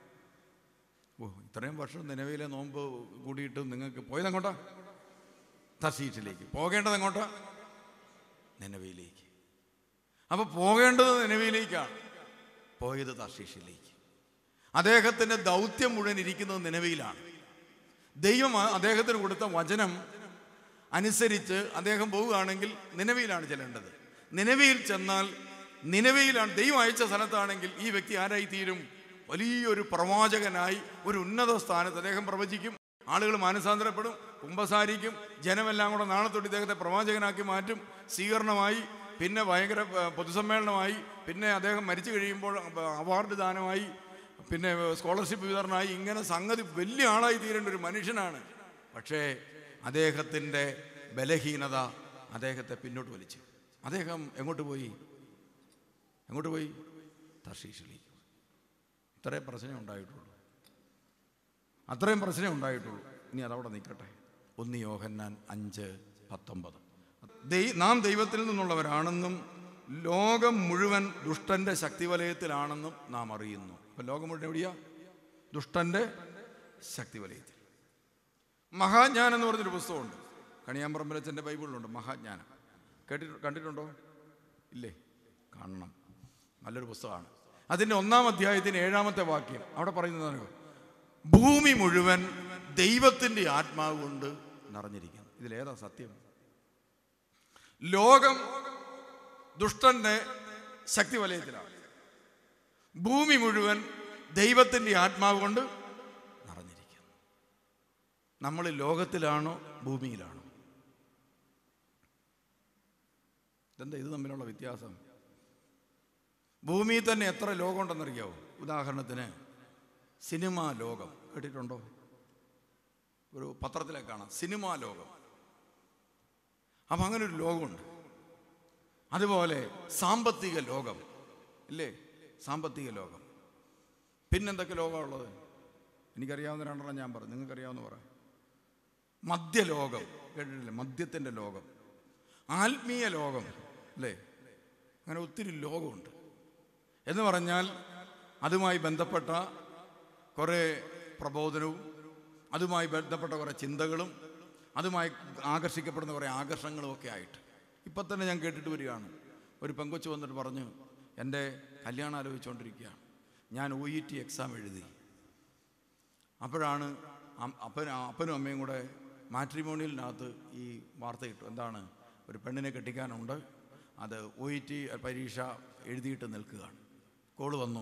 ഓ ഇത്രയും വർഷം നിലവിലെ നോമ്പ് കൂടിയിട്ട് നിങ്ങൾക്ക് പോയതെങ്ങോട്ടാ തസീറ്റിലേക്ക് പോകേണ്ടത് എങ്ങോട്ടാ നിലവിയിലേക്ക് അപ്പോൾ പോകേണ്ടത് നിലവിയിലേക്കാണ് പോയത് തർശീഷിലേക്ക് അദ്ദേഹത്തിൻ്റെ ദൗത്യം മുഴുവൻ ഇരിക്കുന്നത് നിലവിയിലാണ് ദൈവം ആ- അദ്ദേഹത്തിന് കൊടുത്ത വചനം അനുസരിച്ച് അദ്ദേഹം പോവുകയാണെങ്കിൽ നിലവിയിലാണ് ചെല്ലേണ്ടത് നിലവിയിൽ ചെന്നാൽ നിലവിയിലാണ് ദൈവം അയച്ച സ്ഥലത്താണെങ്കിൽ ഈ വ്യക്തി ആരായി തീരും വലിയൊരു പ്രവാചകനായി ഒരു ഉന്നത സ്ഥാനത്ത് അദ്ദേഹം പ്രവചിക്കും ആളുകൾ മാനസാന്തരപ്പെടും കുമ്പസാരിക്കും ജനമെല്ലാം കൂടെ നാളെ തൊട്ട് ഇദ്ദേഹത്തെ പ്രവാചകനാക്കി മാറ്റും സ്വീകരണമായി പിന്നെ ഭയങ്കര ഏർ, പൊതുസമ്മേളനമായി പിന്നെ അദ്ദേഹം മരിച്ചു കഴിയുമ്പോൾ അവാർഡ് ദാനമായി പിന്നെ സ്കോളർഷിപ്പ് വിതരണമായി ഇങ്ങനെ സംഗതി വലിയ ആളായി തീരേണ്ട ഒരു മനുഷ്യനാണ് പക്ഷേ അദ്ദേഹത്തിൻ്റെ ബലഹീനത അദ്ദേഹത്തെ പിന്നോട്ട് വലിച്ചു അദ്ദേഹം എങ്ങോട്ട് പോയി എങ്ങോട്ട് പോയി തർശീഷിലേക്ക് ഇത്രയും പ്രശ്നം ഉണ്ടായിട്ടുള്ളൂ അത്രയും പ്രശ്നം ഉണ്ടായിട്ടുള്ളൂ ഇനി അതവിടെ നിൽക്കട്ടെ ഒന്ന് യോഹന്നാൻ അഞ്ച് പത്തൊമ്പത് ദൈ- നാം ദൈവത്തിൽ നിന്നുള്ളവരാണെന്നും ലോകം മുഴുവൻ ദുഷ്ടന്റെ ശക്തിവലയത്തിലാണെന്നും നാം അറിയുന്നു അപ്പം ലോകം മുഴുവൻ എവിടെയാ ദുഷ്ടന്റെ ശക്തിവലയത്തിൽ മഹാജ്ഞാനം എന്ന് പറഞ്ഞൊരു പുസ്തകമുണ്ട് കണിയാമ്പറമ്പലച്ചൻ്റെ ബൈബിളിലുണ്ട് മഹാജ്ഞാനം കേട്ടിട്ട് കണ്ടിട്ടുണ്ടോ ഇല്ലേ കാണണം നല്ലൊരു പുസ്തകമാണ് അതിൻ്റെ ഒന്നാം അധ്യായത്തിന് ഏഴാമത്തെ വാക്യം അവിടെ പറയുന്നതാണ് ഭൂമി മുഴുവൻ ദൈവത്തിൻ്റെ ആത്മാവ് കൊണ്ട് നിറഞ്ഞിരിക്കുന്നു ഇതിലേതാ സത്യം ലോകം ദുഷ്ടന്റെ ശക്തി വലയത്തിലാണ് ഭൂമി മുഴുവൻ ദൈവത്തിൻ്റെ ആത്മാവ് കൊണ്ട് നിറഞ്ഞിരിക്കുന്നു നമ്മൾ ലോകത്തിലാണോ ഭൂമിയിലാണോ ഇതെന്താ ഇത് തമ്മിലുള്ള വ്യത്യാസം ഭൂമിയിൽ തന്നെ എത്ര ലോകമുണ്ടെന്നറിയാവോ ഉദാഹരണത്തിന് സിനിമാ ലോകം കേട്ടിട്ടുണ്ടോ ഒരു പത്രത്തിലൊക്കെ കാണാം സിനിമാ ലോകം അപ്പം അങ്ങനെ ഒരു ലോകമുണ്ട് അതുപോലെ സാമ്പത്തിക ലോകം ഇല്ലേ സാമ്പത്തിക ലോകം പിന്നെന്തൊക്കെ ലോകമുള്ളത് എനിക്കറിയാവുന്ന രണ്ടെണ്ണം ഞാൻ പറഞ്ഞു നിങ്ങൾക്കറിയാവുന്ന പറ മദ്യലോകം കേട്ടിട്ടില്ലേ മദ്യത്തിൻ്റെ ലോകം ആത്മീയ ലോകം അല്ലേ അങ്ങനെ ഒത്തിരി ലോകമുണ്ട് എന്ന് പറഞ്ഞാൽ അതുമായി ബന്ധപ്പെട്ട കുറേ പ്രബോധനവും അതുമായി ബന്ധപ്പെട്ട കുറേ ചിന്തകളും അതുമായി ആകർഷിക്കപ്പെടുന്ന കുറേ ആകർഷണങ്ങളും ഒക്കെ ആയിട്ട് ഇപ്പം തന്നെ ഞാൻ കേട്ടിട്ട് വരികയാണ് ഒരു പെങ്കൊച്ച് വന്നിട്ട് പറഞ്ഞു എൻ്റെ കല്യാണം ആലോചിച്ചുകൊണ്ടിരിക്കുകയാണ് ഞാൻ ഒ ഇ ടി എക്സാം എഴുതി അപ്പോഴാണ് അം- അപ്പനും അപ്പനും അമ്മയും കൂടെ മാട്രിമോണിയലിനകത്ത് ഈ വാർത്ത കിട്ടും എന്താണ് ഒരു പെണ്ണിനെ കെട്ടിക്കാനുണ്ട് അത് ഒ ഇ ടി പരീക്ഷ എഴുതിയിട്ട് നിൽക്കുകയാണ് കോള് വന്നു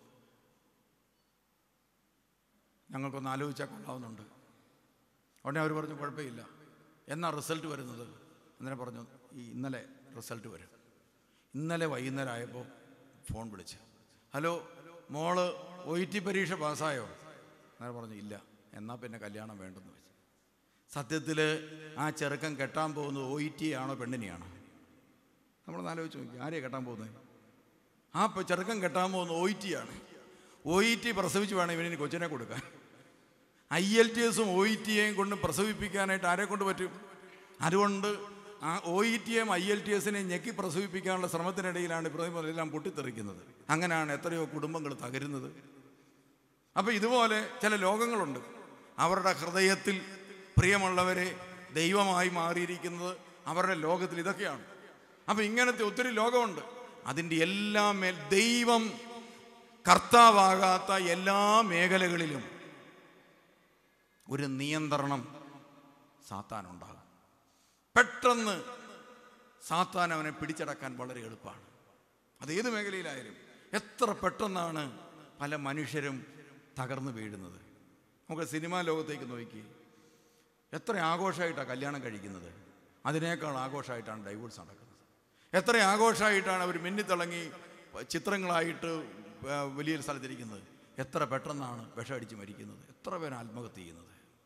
ഞങ്ങൾക്കൊന്ന് ആലോചിച്ചാൽ കൊള്ളാവുന്നുണ്ട് ഉടനെ അവർ പറഞ്ഞു കുഴപ്പമില്ല എന്നാ റിസൾട്ട് വരുന്നത് അന്നേരം പറഞ്ഞു ഈ ഇന്നലെ റിസൾട്ട് വരും ഇന്നലെ വൈകുന്നേരം ആയപ്പോൾ ഫോൺ വിളിച്ച് ഹലോ മോള് ഒ ടി പരീക്ഷ പാസ്സായോ അങ്ങനെ പറഞ്ഞു ഇല്ല എന്നാൽ പിന്നെ കല്യാണം വേണ്ടെന്ന് വെച്ചു സത്യത്തിൽ ആ ചെറുക്കൻ കെട്ടാൻ പോകുന്നത് ഒ ടി ആണോ പെണ്ണിനെയാണോ നമ്മളൊന്ന് ആലോചിച്ച് നോക്കി ആരെയാണ് കെട്ടാൻ പോകുന്നത് ആ പ- ചെറുക്കൻ കെട്ടാൻ പോകുന്നത് ഒ ടി ആണ് ഒ ഇ ടി പ്രസവിച്ച് വേണം ഇവനിന് കൊച്ചിനെ കൊടുക്കാൻ ഐ എൽ ടി എസും ഒ ഇ ടിയെയും കൊണ്ട് പ്രസവിപ്പിക്കാനായിട്ട് ആരെ കൊണ്ട് പറ്റും അതുകൊണ്ട് ആ ഒ ഇ ടിയെയും ഐ എൽ ടി എസിനെയും ഞെക്കി പ്രസവിപ്പിക്കാനുള്ള ശ്രമത്തിനിടയിലാണ് എല്ലാം പൊട്ടിത്തെറിക്കുന്നത് അങ്ങനെയാണ് എത്രയോ കുടുംബങ്ങൾ തകരുന്നത് അപ്പോൾ ഇതുപോലെ ചില ലോകങ്ങളുണ്ട് അവരുടെ ഹൃദയത്തിൽ പ്രിയമുള്ളവരെ ദൈവമായി മാറിയിരിക്കുന്നത് അവരുടെ ലോകത്തിൽ ഇതൊക്കെയാണ് അപ്പം ഇങ്ങനത്തെ ഒത്തിരി ലോകമുണ്ട് അതിൻ്റെ എല്ലാം മേൽ ദൈവം കർത്താവാകാത്ത എല്ലാ മേഖലകളിലും ഒരു നിയന്ത്രണം സാത്താനുണ്ടാകും പെട്ടെന്ന് സാത്താൻ അവനെ പിടിച്ചടക്കാൻ വളരെ എളുപ്പമാണ് അത് ഏത് മേഖലയിലായാലും എത്ര പെട്ടെന്നാണ് പല മനുഷ്യരും തകർന്നു വീഴുന്നത് നമുക്ക് സിനിമാ ലോകത്തേക്ക് നോക്കി എത്ര ആഘോഷമായിട്ടാണ് കല്യാണം കഴിക്കുന്നത് അതിനേക്കാൾ ആഘോഷമായിട്ടാണ് ഡൈവോഴ്സ് നടക്കുന്നത് എത്ര ആഘോഷമായിട്ടാണ് അവർ മിന്നിത്തിളങ്ങി ചിത്രങ്ങളായിട്ട് ആ, വലിയൊരു സ്ഥലത്തിരിക്കുന്നത് എത്ര പെട്ടെന്നാണ് വിഷമടിച്ച് മരിക്കുന്നത് എത്ര പേര് ആത്മഹത്യ ചെയ്യുന്നത്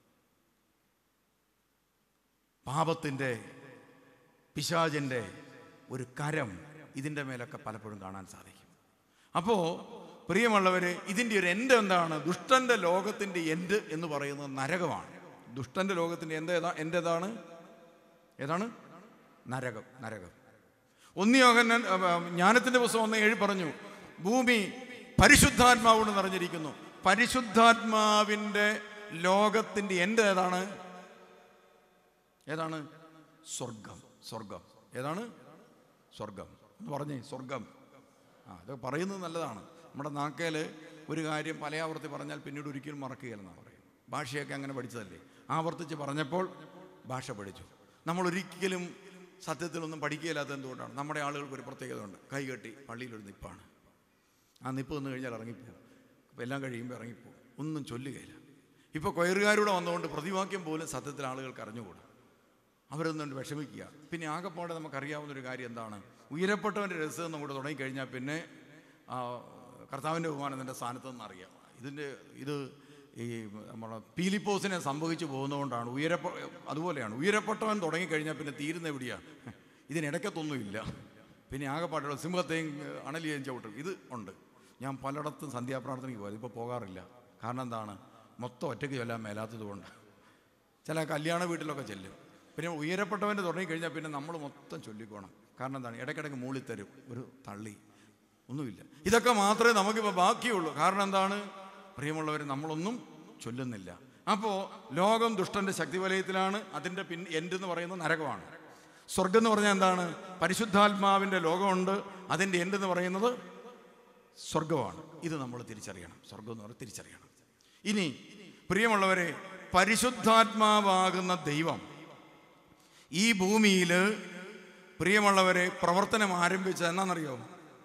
പാപത്തിൻ്റെ പിശാചിൻ്റെ ഒരു കരം ഇതിൻ്റെ മേലൊക്കെ പലപ്പോഴും കാണാൻ സാധിക്കും അപ്പോൾ പ്രിയമുള്ളവരെ ഇതിൻ്റെ ഒരു എൻഡ് എന്താണ് ദുഷ്ടൻ്റെ ലോകത്തിൻ്റെ എൻഡ് എന്ന് പറയുന്നത് നരകമാണ് ദുഷ്ടൻ്റെ ലോകത്തിൻ്റെ എന്ത് ഏതാ എൻ്റെ ഏതാണ് ഏതാണ് നരകം നരകം ഒന്നിയോഹൻ ജ്ഞാനത്തിൻ്റെ പുസ്തകം ഒന്ന് ഏഴ് പറഞ്ഞു ഭൂമി പരിശുദ്ധാത്മാവോട് നിറഞ്ഞിരിക്കുന്നു പരിശുദ്ധാത്മാവിൻ്റെ ലോകത്തിൻ്റെ എൻ്റെ ഏതാണ് ഏതാണ് സ്വർഗം സ്വർഗം ഏതാണ് സ്വർഗം എന്ന് പറഞ്ഞേ സ്വർഗം ആ ഇത് പറയുന്നത് നല്ലതാണ് നമ്മുടെ നാക്കേൽ ഒരു കാര്യം പലയാവർത്തി പറഞ്ഞാൽ പിന്നീട് ഒരിക്കലും മറക്കുകയില്ലെന്നാണ് പറയും ഭാഷയൊക്കെ അങ്ങനെ പഠിച്ചതല്ലേ ആവർത്തിച്ച് പറഞ്ഞപ്പോൾ ഭാഷ പഠിച്ചു നമ്മൾ ഒരിക്കലും സത്യത്തിലൊന്നും പഠിക്കുകയില്ലാത്ത എന്തുകൊണ്ടാണ് നമ്മുടെ ആളുകൾക്ക് ഒരു പ്രത്യേകത ഉണ്ട് കൈകെട്ടി പള്ളിയിലൊരു നിപ്പാണ് ആ നിപ്പ് വന്നു കഴിഞ്ഞാൽ ഇറങ്ങിപ്പോവും അപ്പോൾ എല്ലാം കഴിയുമ്പോൾ ഇറങ്ങിപ്പോവും ഒന്നും ചൊല്ലുകയില്ല ഇപ്പോൾ കൊയറുകാരൂടെ വന്നുകൊണ്ട് പ്രതിവാക്യം പോലും സത്യത്തിൽ ആളുകൾക്ക് അറിഞ്ഞുകൂടാ അവരൊന്നുകൊണ്ട് വിഷമിക്കുക പിന്നെ ആകെപ്പാടെ നമുക്കറിയാവുന്ന ഒരു കാര്യം എന്താണ് ഉയരപ്പെട്ടവൻ്റെ രസം അങ്ങോട്ട് തുടങ്ങിക്കഴിഞ്ഞാൽ പിന്നെ ആ, കർത്താവിൻ്റെ ബഹുമാനം എൻ്റെ സ്ഥാനത്ത് നിന്ന് അറിയാം ഇതിൻ്റെ ഇത് ഈ നമ്മളെ പീലിപ്പോസിനെ സംഭവിച്ചു പോകുന്നതുകൊണ്ടാണ് ഉയരപ്പ അതുപോലെയാണ് ഉയരപ്പെട്ടവൻ തുടങ്ങിക്കഴിഞ്ഞാൽ പിന്നെ തീരുന്ന എവിടെയാണ് ഇതിനിടയ്ക്കത്തൊന്നുമില്ല പിന്നെ ആകെപ്പാടുള്ള സിംഹത്തെയും അണലിയെയും ചവിട്ടും ഇത് ഉണ്ട് ഞാൻ പലയിടത്തും സന്ധ്യാപ്രാർത്ഥനയ്ക്ക് പോയത് ഇപ്പോൾ പോകാറില്ല കാരണം എന്താണ് മൊത്തം ഒറ്റയ്ക്ക് ചൊല്ലാൻ മേലാത്തത് കൊണ്ട് ചില കല്യാണ വീട്ടിലൊക്കെ ചെല്ലും പിന്നെ ഉയരപ്പെട്ടവൻ്റെ തുടങ്ങിക്കഴിഞ്ഞാൽ പിന്നെ നമ്മൾ മൊത്തം ചൊല്ലിക്കോണം കാരണം എന്താണ് ഇടയ്ക്കിടയ്ക്ക് മൂളിത്തരും ഒരു തള്ളി ഒന്നുമില്ല ഇതൊക്കെ മാത്രമേ നമുക്കിപ്പോൾ ബാക്കിയുള്ളൂ കാരണം എന്താണ് പ്രിയമുള്ളവർ നമ്മളൊന്നും ചൊല്ലുന്നില്ല അപ്പോൾ ലോകം ദുഷ്ടൻ്റെ ശക്തി വലയത്തിലാണ് അതിൻ്റെ പിൻ എൻഡ് എന്ന് പറയുന്നത് നരകമാണ് സ്വർഗം എന്ന് പറഞ്ഞാൽ എന്താണ് പരിശുദ്ധാത്മാവിൻ്റെ ലോകമുണ്ട് അതിൻ്റെ എൻഡ് എന്ന് പറയുന്നത് സ്വർഗമാണ് ഇത് നമ്മൾ തിരിച്ചറിയണം സ്വർഗം എന്ന് പറഞ്ഞാൽ തിരിച്ചറിയണം ഇനി പ്രിയമുള്ളവരെ പരിശുദ്ധാത്മാവാകുന്ന ദൈവം ഈ ഭൂമിയിൽ പ്രിയമുള്ളവരെ പ്രവർത്തനം ആരംഭിച്ചത് എന്നാണെന്നറിയോ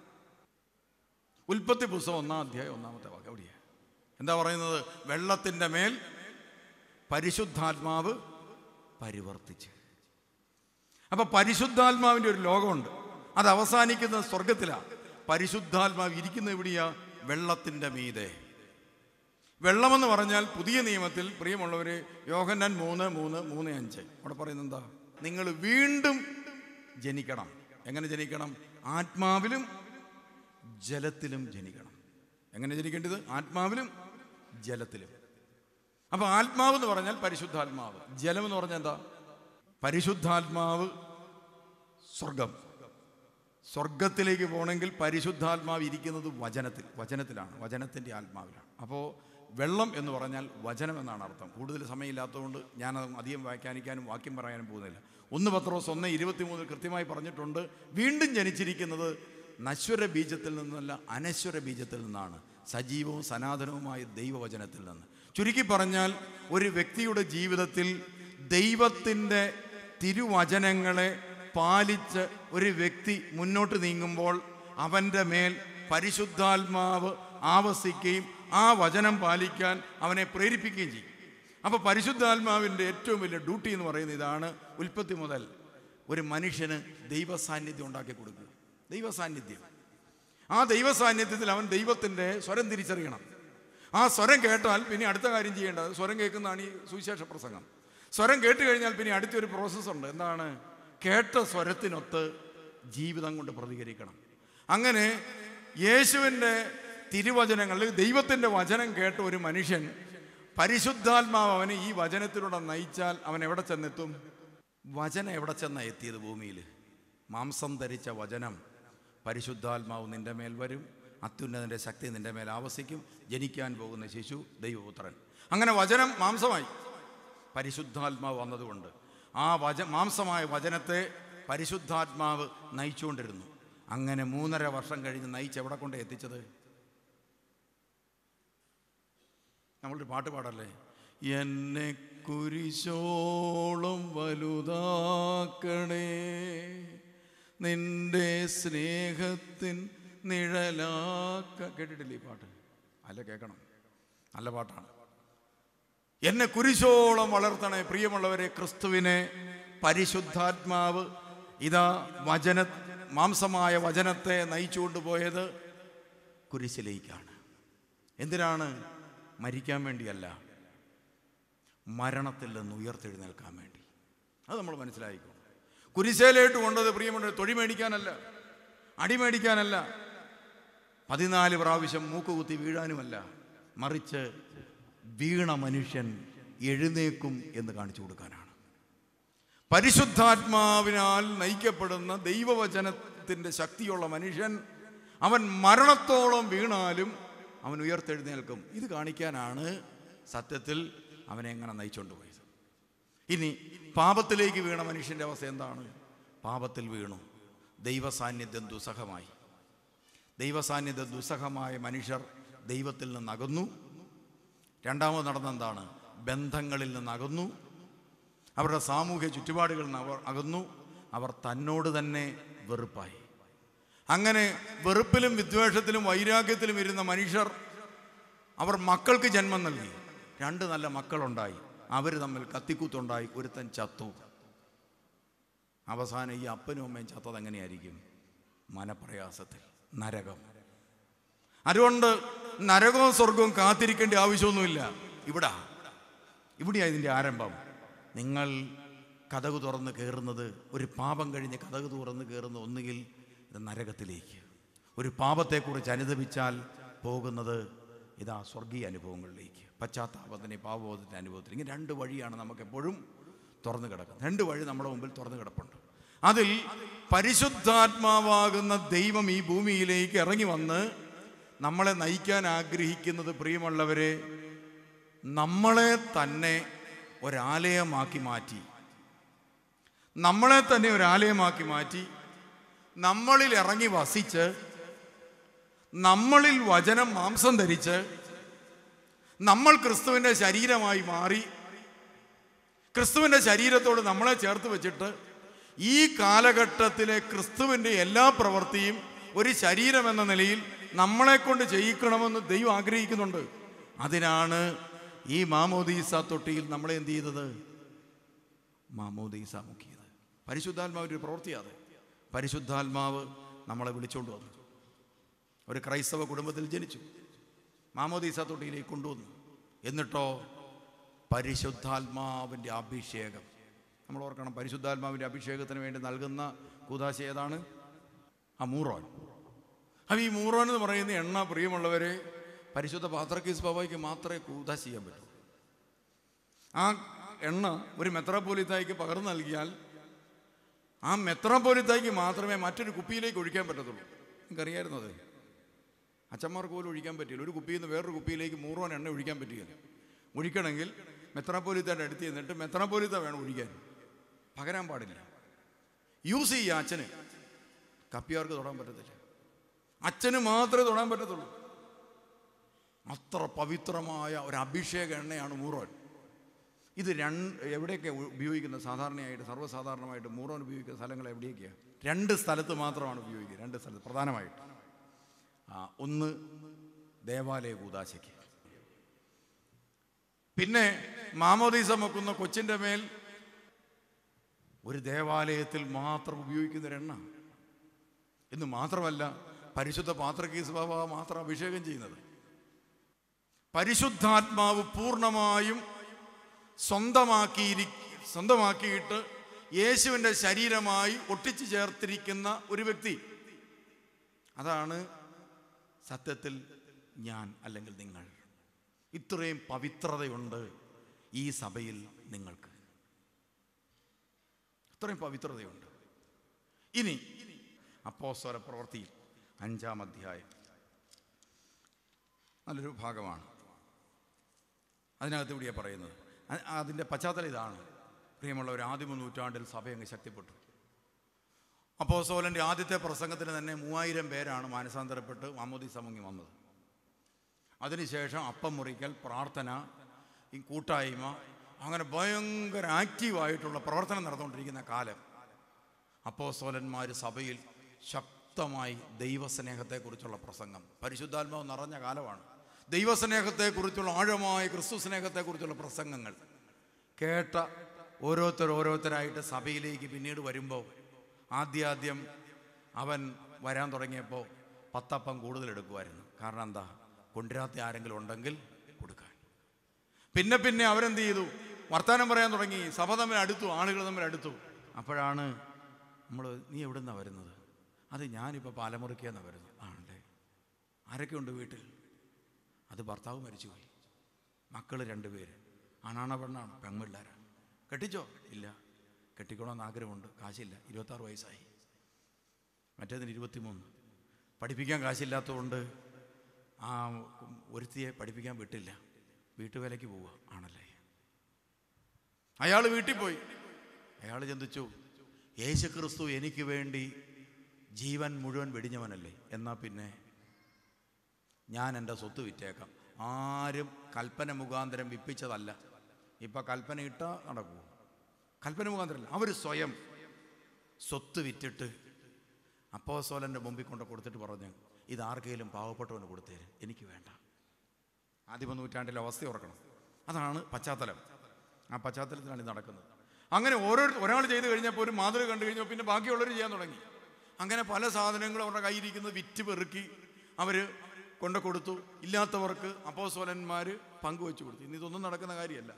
ഉൽപ്പത്തി പുസ്തകം ഒന്നാം അധ്യായം ഒന്നാമത്തെ വാക്ക് എവിടെയാ എന്താ പറയുന്നത് വെള്ളത്തിൻ്റെ മേൽ പരിശുദ്ധാത്മാവ് പരിവർത്തിച്ച് അപ്പൊ പരിശുദ്ധാത്മാവിൻ്റെ ഒരു ലോകമുണ്ട് അത് അവസാനിക്കുന്നത് സ്വർഗത്തിലാണ് പരിശുദ്ധാത്മാവ് ഇരിക്കുന്ന എവിടെയാ വെള്ളത്തിൻ്റെ മീതെ വെള്ളമെന്ന് പറഞ്ഞാൽ പുതിയ നിയമത്തിൽ പ്രിയമുള്ളവർ യോഹന്നാൻ മൂന്ന് മൂന്ന് മൂന്ന് അഞ്ച് അവിടെ പറയുന്നത് എന്താ നിങ്ങൾ വീണ്ടും ജനിക്കണം എങ്ങനെ ജനിക്കണം ആത്മാവിലും ജലത്തിലും ജനിക്കണം എങ്ങനെ ജനിക്കേണ്ടത് ആത്മാവിലും ജലത്തിലും അപ്പൊ ആത്മാവ് എന്ന് പറഞ്ഞാൽ പരിശുദ്ധാത്മാവ് ജലം എന്ന് പറഞ്ഞാൽ എന്താ പരിശുദ്ധാത്മാവ് സ്വർഗം സ്വർഗത്തിലേക്ക് പോകണമെങ്കിൽ പരിശുദ്ധാത്മാവ് ഇരിക്കുന്നത് വചനത്തിൽ വചനത്തിലാണ് വചനത്തിൻ്റെ ആത്മാവിലാണ് അപ്പോൾ വെള്ളം എന്ന് പറഞ്ഞാൽ വചനം എന്നാണ് അർത്ഥം കൂടുതൽ സമയമില്ലാത്തതുകൊണ്ട് ഞാനത് അധികം വ്യാഖ്യാനിക്കാനും വാക്യം പറയാനും പോകുന്നില്ല ഒന്ന് പത്രോസ് ഒന്ന് ഇരുപത്തിമൂന്നിൽ കൃത്യമായി പറഞ്ഞിട്ടുണ്ട് വീണ്ടും ജനിച്ചിരിക്കുന്നത് നശ്വര ബീജത്തിൽ നിന്നല്ല അനശ്വര ബീജത്തിൽ നിന്നാണ് സജീവവും സനാതനവുമായ ദൈവവചനത്തിൽ നിന്ന് ചുരുക്കി പറഞ്ഞാൽ ഒരു വ്യക്തിയുടെ ജീവിതത്തിൽ ദൈവത്തിൻ്റെ തിരുവചനങ്ങളെ പാലിച്ച് ഒരു വ്യക്തി മുന്നോട്ട് നീങ്ങുമ്പോൾ അവൻ്റെ മേൽ പരിശുദ്ധാത്മാവ് ആവസിക്കുകയും ആ വചനം പാലിക്കാൻ അവനെ പ്രേരിപ്പിക്കുകയും ചെയ്യും അപ്പോൾ പരിശുദ്ധാത്മാവിൻ്റെ ഏറ്റവും വലിയ ഡ്യൂട്ടി എന്ന് പറയുന്നത് ഇതാണ് ഉൽപ്പത്തി മുതൽ ഒരു മനുഷ്യന് ദൈവസാന്നിധ്യം ഉണ്ടാക്കി കൊടുക്കുക ദൈവസാന്നിധ്യം ആ ദൈവ സാന്നിധ്യത്തിൽ അവൻ ദൈവത്തിൻ്റെ സ്വരം തിരിച്ചറിയണം ആ സ്വരം കേട്ടാൽ പിന്നെ അടുത്ത കാര്യം ചെയ്യേണ്ടത് സ്വരം കേൾക്കുന്നതാണ് ഈ സുവിശേഷ പ്രസംഗം സ്വരം കേട്ട് കഴിഞ്ഞാൽ പിന്നെ അടുത്തൊരു പ്രോസസ്സുണ്ട് എന്താണ് കേട്ട സ്വരത്തിനൊത്ത് ജീവിതം കൊണ്ട് പ്രതികരിക്കണം അങ്ങനെ യേശുവിൻ്റെ തിരുവചനങ്ങളിൽ ദൈവത്തിൻ്റെ വചനം കേട്ട ഒരു മനുഷ്യൻ പരിശുദ്ധാത്മാവ് അവനെ ഈ വചനത്തിലൂടെ നയിച്ചാൽ അവൻ എവിടെ ചെന്നെത്തും വചനം എവിടെ ചെന്നാ എത്തിയത് ഭൂമിയിൽ മാംസം ധരിച്ച വചനം പരിശുദ്ധാത്മാവ് നിന്റെ മേൽ വരും അത്യുന്നതിൻ്റെ ശക്തി നിന്റെ മേൽ ആവസിക്കും ജനിക്കാൻ പോകുന്ന ശിശു ദൈവപുത്രൻ അങ്ങനെ വചനം മാംസമായി പരിശുദ്ധാത്മാവ് വന്നതുകൊണ്ട് ആ വച മാംസമായ വചനത്തെ പരിശുദ്ധാത്മാവ് നയിച്ചുകൊണ്ടിരുന്നു അങ്ങനെ മൂന്നര വർഷം കഴിഞ്ഞ് നയിച്ച് എവിടെ കൊണ്ട് എത്തിച്ചത് നമ്മളൊരു പാട്ട് പാടല്ലേ എന്നെ കുരിശോളം വലുതാക്കണേ നിന്റെ സ്നേഹത്തിൻ നിഴലാക്ക കേട്ടിട്ടില്ലേ ഈ പാട്ട് അല്ല കേൾക്കണം നല്ല പാട്ടാണ് എന്നെ കുരിശോളം വളർത്തണേ പ്രിയമുള്ളവരെ ക്രിസ്തുവിനെ പരിശുദ്ധാത്മാവ് ഇതാ വചന മാംസമായ വചനത്തെ നയിച്ചുകൊണ്ട് പോയത് കുരിശിലേക്കാണ് എന്തിനാണ് മരിക്കാൻ വേണ്ടിയല്ല മരണത്തിൽ നിന്ന് ഉയർത്തെഴുന്നേൽക്കാൻ വേണ്ടി അത് നമ്മൾ മനസ്സിലായിക്കോ കുരിശേലായിട്ട് കൊണ്ടത് പ്രിയമുള്ള തൊഴി മേടിക്കാനല്ല അടി മേടിക്കാനല്ല പതിനാല് പ്രാവശ്യം മൂക്കുകുത്തി വീഴാനുമല്ല മറിച്ച് വീണ മനുഷ്യൻ എഴുന്നേക്കും എന്ന് കാണിച്ചു കൊടുക്കാനാണ് പരിശുദ്ധാത്മാവിനാൽ നയിക്കപ്പെടുന്ന ദൈവവചനത്തിൻ്റെ ശക്തിയുള്ള മനുഷ്യൻ അവൻ മരണത്തോളം വീണാലും അവൻ ഉയർത്തെഴുന്നേൽക്കും ഇത് കാണിക്കാനാണ് സത്യത്തിൽ അവനെ എങ്ങനെ നയിച്ചുകൊണ്ട് പോയത് ഇനി പാപത്തിലേക്ക് വീണ മനുഷ്യൻ്റെ അവസ്ഥ എന്താണ് പാപത്തിൽ വീണു ദൈവസാന്നിധ്യം ദുസ്സഹമായി ദൈവസാന്നിധ്യം ദുസ്സഹമായ മനുഷ്യർ ദൈവത്തിൽ നിന്ന് അകന്നു രണ്ടാമത് നടന്നെന്താണ് ബന്ധങ്ങളിൽ നിന്ന് അകന്നു അവരുടെ സാമൂഹ്യ ചുറ്റുപാടുകളിൽ നിന്ന് അവർ അകന്നു അവർ തന്നോട് തന്നെ വെറുപ്പായി അങ്ങനെ വെറുപ്പിലും വിദ്വേഷത്തിലും വൈരാഗ്യത്തിലും ഇരുന്ന മനുഷ്യർ അവർ മക്കൾക്ക് ജന്മം നൽകി രണ്ട് നല്ല മക്കളുണ്ടായി അവർ തമ്മിൽ കത്തിക്കൂത്തുണ്ടായി ഒരുത്തൻ ചത്തു അവസാനം ഈ അപ്പനും അമ്മയും ചത്തത് എങ്ങനെയായിരിക്കും മനപ്രയാസത്തിൽ നരകം അതുകൊണ്ട് നരകവും സ്വർഗവും കാത്തിരിക്കേണ്ട ആവശ്യമൊന്നുമില്ല ഇവിടെ ഇവിടെയാണ് ഇതിൻ്റെ ആരംഭം നിങ്ങൾ കഥക് തുറന്ന് കയറുന്നത് ഒരു പാപം കഴിഞ്ഞ് കഥക് തുറന്ന് കയറുന്ന ഒന്നുകിൽ ഇത് നരകത്തിലേക്ക് ഒരു പാപത്തെക്കുറിച്ച് അനുദപിച്ചാൽ പോകുന്നത് ഇതാ സ്വർഗീയ അനുഭവങ്ങളിലേക്ക് പശ്ചാത്താപത്തിൻ്റെ പാപബോധത്തിൻ്റെ അനുഭവത്തിൽ ഇങ്ങനെ രണ്ട് വഴിയാണ് നമുക്ക് എപ്പോഴും തുറന്നു കിടക്കുന്നത് രണ്ട് വഴി നമ്മുടെ മുമ്പിൽ തുറന്നു കിടപ്പുണ്ട് അതിൽ പരിശുദ്ധാത്മാവാകുന്ന ദൈവം ഈ ഭൂമിയിലേക്ക് ഇറങ്ങി വന്ന് നമ്മളെ നയിക്കാൻ ആഗ്രഹിക്കുന്നത് പ്രിയമുള്ളവരെ നമ്മളെ തന്നെ ഒരാലയമാക്കി മാറ്റി നമ്മളെ തന്നെ ഒരാലയമാക്കി മാറ്റി നമ്മളിൽ ഇറങ്ങി വസിച്ച് നമ്മളിൽ വചനം മാംസം ധരിച്ച് നമ്മൾ ക്രിസ്തുവിൻ്റെ ശരീരമായി മാറി ക്രിസ്തുവിൻ്റെ ശരീരത്തോട് നമ്മളെ ചേർത്ത് വെച്ചിട്ട് ഈ കാലഘട്ടത്തിലെ ക്രിസ്തുവിൻ്റെ എല്ലാ പ്രവൃത്തിയും ഒരു ശരീരം എന്ന നിലയിൽ നമ്മളെ കൊണ്ട് ചെയ്യിക്കണമെന്ന് ദൈവം ആഗ്രഹിക്കുന്നുണ്ട് അതിനാണ് ഈ മാമോദീസ തൊട്ടിയിൽ നമ്മളെ എന്ത് ചെയ്തത് മാമോദീസ മുക്കിയത് പരിശുദ്ധാത്മാവിൻ്റെ ഒരു പ്രവൃത്തിയാണ് പരിശുദ്ധാത്മാവ് നമ്മളെ വിളിച്ചുകൊണ്ട് വന്നു ഒരു ക്രൈസ്തവ കുടുംബത്തിൽ ജനിച്ചു മാമോദീസ തൊട്ടിയിലേക്ക് കൊണ്ടുവന്നു എന്നിട്ടോ പരിശുദ്ധാത്മാവിൻ്റെ അഭിഷേകം നമ്മൾ ഓർക്കണം പരിശുദ്ധാത്മാവിൻ്റെ അഭിഷേകത്തിന് വേണ്ടി നൽകുന്ന കൂതാശ ഏതാണ് ആ മൂറോൻ അപ്പം ഈ മൂറോൻ എന്ന് പറയുന്ന എണ്ണ പ്രിയമുള്ളവരെ പരിശുദ്ധ പാത്രക്കീസ് ബാബയ്ക്ക് മാത്രമേ കൂതാശ ചെയ്യാൻ പറ്റൂ ആ എണ്ണ ഒരു മെത്രാപ്പോലിത്തായിക്ക് പകർന്നു നൽകിയാൽ ആ മെത്രാപ്പോലിത്തായിക്ക് മാത്രമേ മറ്റൊരു കുപ്പിയിലേക്ക് ഒഴിക്കാൻ പറ്റത്തുള്ളൂ നിങ്ങൾക്കറിയായിരുന്നത് അച്ഛന്മാർക്ക് പോലും ഒഴിക്കാൻ പറ്റില്ല ഒരു കുപ്പിയിൽ നിന്ന് വേറൊരു കുപ്പിയിലേക്ക് മൂറുവാൻ എണ്ണ ഒഴിക്കാൻ പറ്റുകയില്ല ഒഴിക്കണമെങ്കിൽ മെത്രാപ്പോലിത്തയുടെ അടുത്ത് ചെന്നിട്ട് മെത്രാപ്പോലിത്ത വേണം ഒഴിക്കാൻ പകരാൻ പാടില്ല യൂസ് ചെയ്യുക അച്ഛന് കപ്പിയാർക്ക് തൊടാൻ പറ്റത്തില്ല അച്ഛന് മാത്രമേ തൊടാൻ പറ്റത്തുള്ളൂ അത്ര പവിത്രമായ ഒരു അഭിഷേക എണ്ണയാണ് മൂറോൻ ഇത് രണ്ട് എവിടെയൊക്കെ ഉപയോഗിക്കുന്നത് സാധാരണയായിട്ട് സർവ്വസാധാരണമായിട്ട് മൂറോൻ ഉപയോഗിക്കുന്ന സ്ഥലങ്ങൾ എവിടെയൊക്കെയാണ് രണ്ട് സ്ഥലത്ത് മാത്രമാണ് ഉപയോഗിക്കുക രണ്ട് സ്ഥലത്ത് പ്രധാനമായിട്ട് ആ ഒന്ന് ദേവാലയ കൂതാശയ്ക്ക് പിന്നെ മാമോദീസ വെക്കുന്ന കൊച്ചിൻ്റെ മേൽ ഒരു ദേവാലയത്തിൽ മാത്രം ഉപയോഗിക്കുന്ന ഒരു എണ്ണ എന്ന് മാത്രമല്ല പരിശുദ്ധ പാത്രക്കീസ് ബാബ മാത്രം അഭിഷേകം ചെയ്യുന്നത് പരിശുദ്ധാത്മാവ് പൂർണ്ണമായും സ്വന്തമാക്കിയിരി സ്വന്തമാക്കിയിട്ട് യേശുവിൻ്റെ ശരീരമായി ഒട്ടിച്ചു ചേർത്തിരിക്കുന്ന ഒരു വ്യക്തി അതാണ് സത്യത്തിൽ ഞാൻ അല്ലെങ്കിൽ നിങ്ങൾ ഇത്രയും പവിത്രതയുണ്ട് ഈ സഭയിൽ നിങ്ങൾക്ക് ഇത്രയും പവിത്രതയുണ്ട് ഇനി അപ്പോസ്തല പ്രവൃത്തിയിൽ അഞ്ചാം അധ്യായം നല്ലൊരു ഭാഗമാണ് അതിനകത്ത് ഇവിടെയാണ് പറയുന്നത് അ- അതിൻ്റെ പശ്ചാത്തലം ഇതാണ് പ്രിയമുള്ളവർ ആദിമ നൂറ്റാണ്ടിൽ സഭ അങ്ങ് ശക്തിപ്പെട്ടു അപ്പോസ്തോലൻ്റെ ആദ്യത്തെ പ്രസംഗത്തിന് തന്നെ മൂവായിരം പേരാണ് മാനസാന്തരപ്പെട്ട് മാമോദി സമങ്ങി വന്നത് അതിനുശേഷം അപ്പം മുറിക്കൽ പ്രാർത്ഥന ഈ കൂട്ടായ്മ അങ്ങനെ ഭയങ്കര ആക്റ്റീവായിട്ടുള്ള പ്രവർത്തനം നടന്നുകൊണ്ടിരിക്കുന്ന കാലം അപ്പോസ്തോലന്മാർ സഭയിൽ ശക്തമായി ദൈവസ്നേഹത്തെക്കുറിച്ചുള്ള പ്രസംഗം പരിശുദ്ധാത്മാവ് നിറഞ്ഞ കാലമാണ് ദൈവസ്നേഹത്തെക്കുറിച്ചുള്ള ആഴമായ ക്രിസ്തു സ്നേഹത്തെക്കുറിച്ചുള്ള പ്രസംഗങ്ങൾ കേട്ട ഓരോരുത്തർ ഓരോരുത്തരായിട്ട് സഭയിലേക്ക് പിന്നീട് വരുമ്പോൾ ആദ്യാദ്യം അവൻ വരാൻ തുടങ്ങിയപ്പോൾ പത്തപ്പം കൂടുതൽ എടുക്കുമായിരുന്നു കാരണം എന്താ കൊണ്ടുവരാത്ത ആരെങ്കിലും ഉണ്ടെങ്കിൽ കൊടുക്കാൻ പിന്നെ പിന്നെ അവരെന്ത് ചെയ്തു വർത്തമാനം പറയാൻ തുടങ്ങി സഭ തമ്മിൽ അടുത്തു ആളുകൾ തമ്മിൽ അടുത്തു അപ്പോഴാണ് നമ്മൾ നീ എവിടുന്നാ വരുന്നത് അത് ഞാനിപ്പോൾ പാലമുറിക്കാന്നാണ് വരുന്നത് ആണല്ലേ ആരൊക്കെ ഉണ്ട് വീട്ടിൽ അത് ഭർത്താവ് മരിച്ചുപോയി മക്കൾ രണ്ടുപേര് ആണാണോ പെണ്ണാണോ പെൺപിള്ളേരാ കെട്ടിച്ചോ ഇല്ല കെട്ടിക്കണമെന്ന് ആഗ്രഹമുണ്ട് കാശില്ല ഇരുപത്താറ് വയസ്സായി മറ്റേതിന് ഇരുപത്തിമൂന്ന് പഠിപ്പിക്കാൻ കാശില്ലാത്തതുകൊണ്ട് ആ ഒരുത്തിയെ പഠിപ്പിക്കാൻ വിട്ടില്ല വീട്ടുവേലയ്ക്ക് പോവുക ആണല്ലേ അയാൾ വീട്ടിൽ പോയി അയാൾ ചിന്തിച്ചു യേശു ക്രിസ്തു എനിക്ക് വേണ്ടി ജീവൻ മുഴുവൻ വെടിഞ്ഞവനല്ലേ എന്നാൽ പിന്നെ ഞാൻ എൻ്റെ സ്വത്ത് വിറ്റേക്കാം ആരും കൽപ്പന മുഖാന്തരം വിപ്പിച്ചതല്ല ഇപ്പം കൽപ്പന ഇട്ട നടക്കൂ കൽപ്പന മുഖാന്തരമല്ല അവർ സ്വയം സ്വത്ത് വിറ്റിട്ട് അപ്പോസോലൻ്റെ മുമ്പിൽ കൊണ്ട് കൊടുത്തിട്ട് പറഞ്ഞു ഇത് ആർക്കെങ്കിലും പാവപ്പെട്ടവന് കൊടുത്തേര് എനിക്ക് വേണ്ട ആദിമ നൂറ്റാണ്ടിലെ അവസ്ഥ ഓർക്കണം അതാണ് പശ്ചാത്തലം ആ പശ്ചാത്തലത്തിലാണ് ഇത് നടക്കുന്നത് അങ്ങനെ ഓരോ ഒരാൾ ചെയ്ത് കഴിഞ്ഞപ്പോൾ ഒരു മാതൃക കണ്ടു കഴിഞ്ഞപ്പോൾ പിന്നെ ബാക്കിയുള്ളവർ ചെയ്യാൻ തുടങ്ങി അങ്ങനെ പല സാധനങ്ങളും അവരുടെ കയ്യിരിക്കുന്നത് വിറ്റ് പെറുക്കി അവർ കൊണ്ടു കൊടുത്തു ഇല്ലാത്തവർക്ക് അപ്പോസോലന്മാർ പങ്കുവെച്ച് കൊടുത്തു ഇന്ന് ഇതൊന്നും നടക്കുന്ന കാര്യമല്ല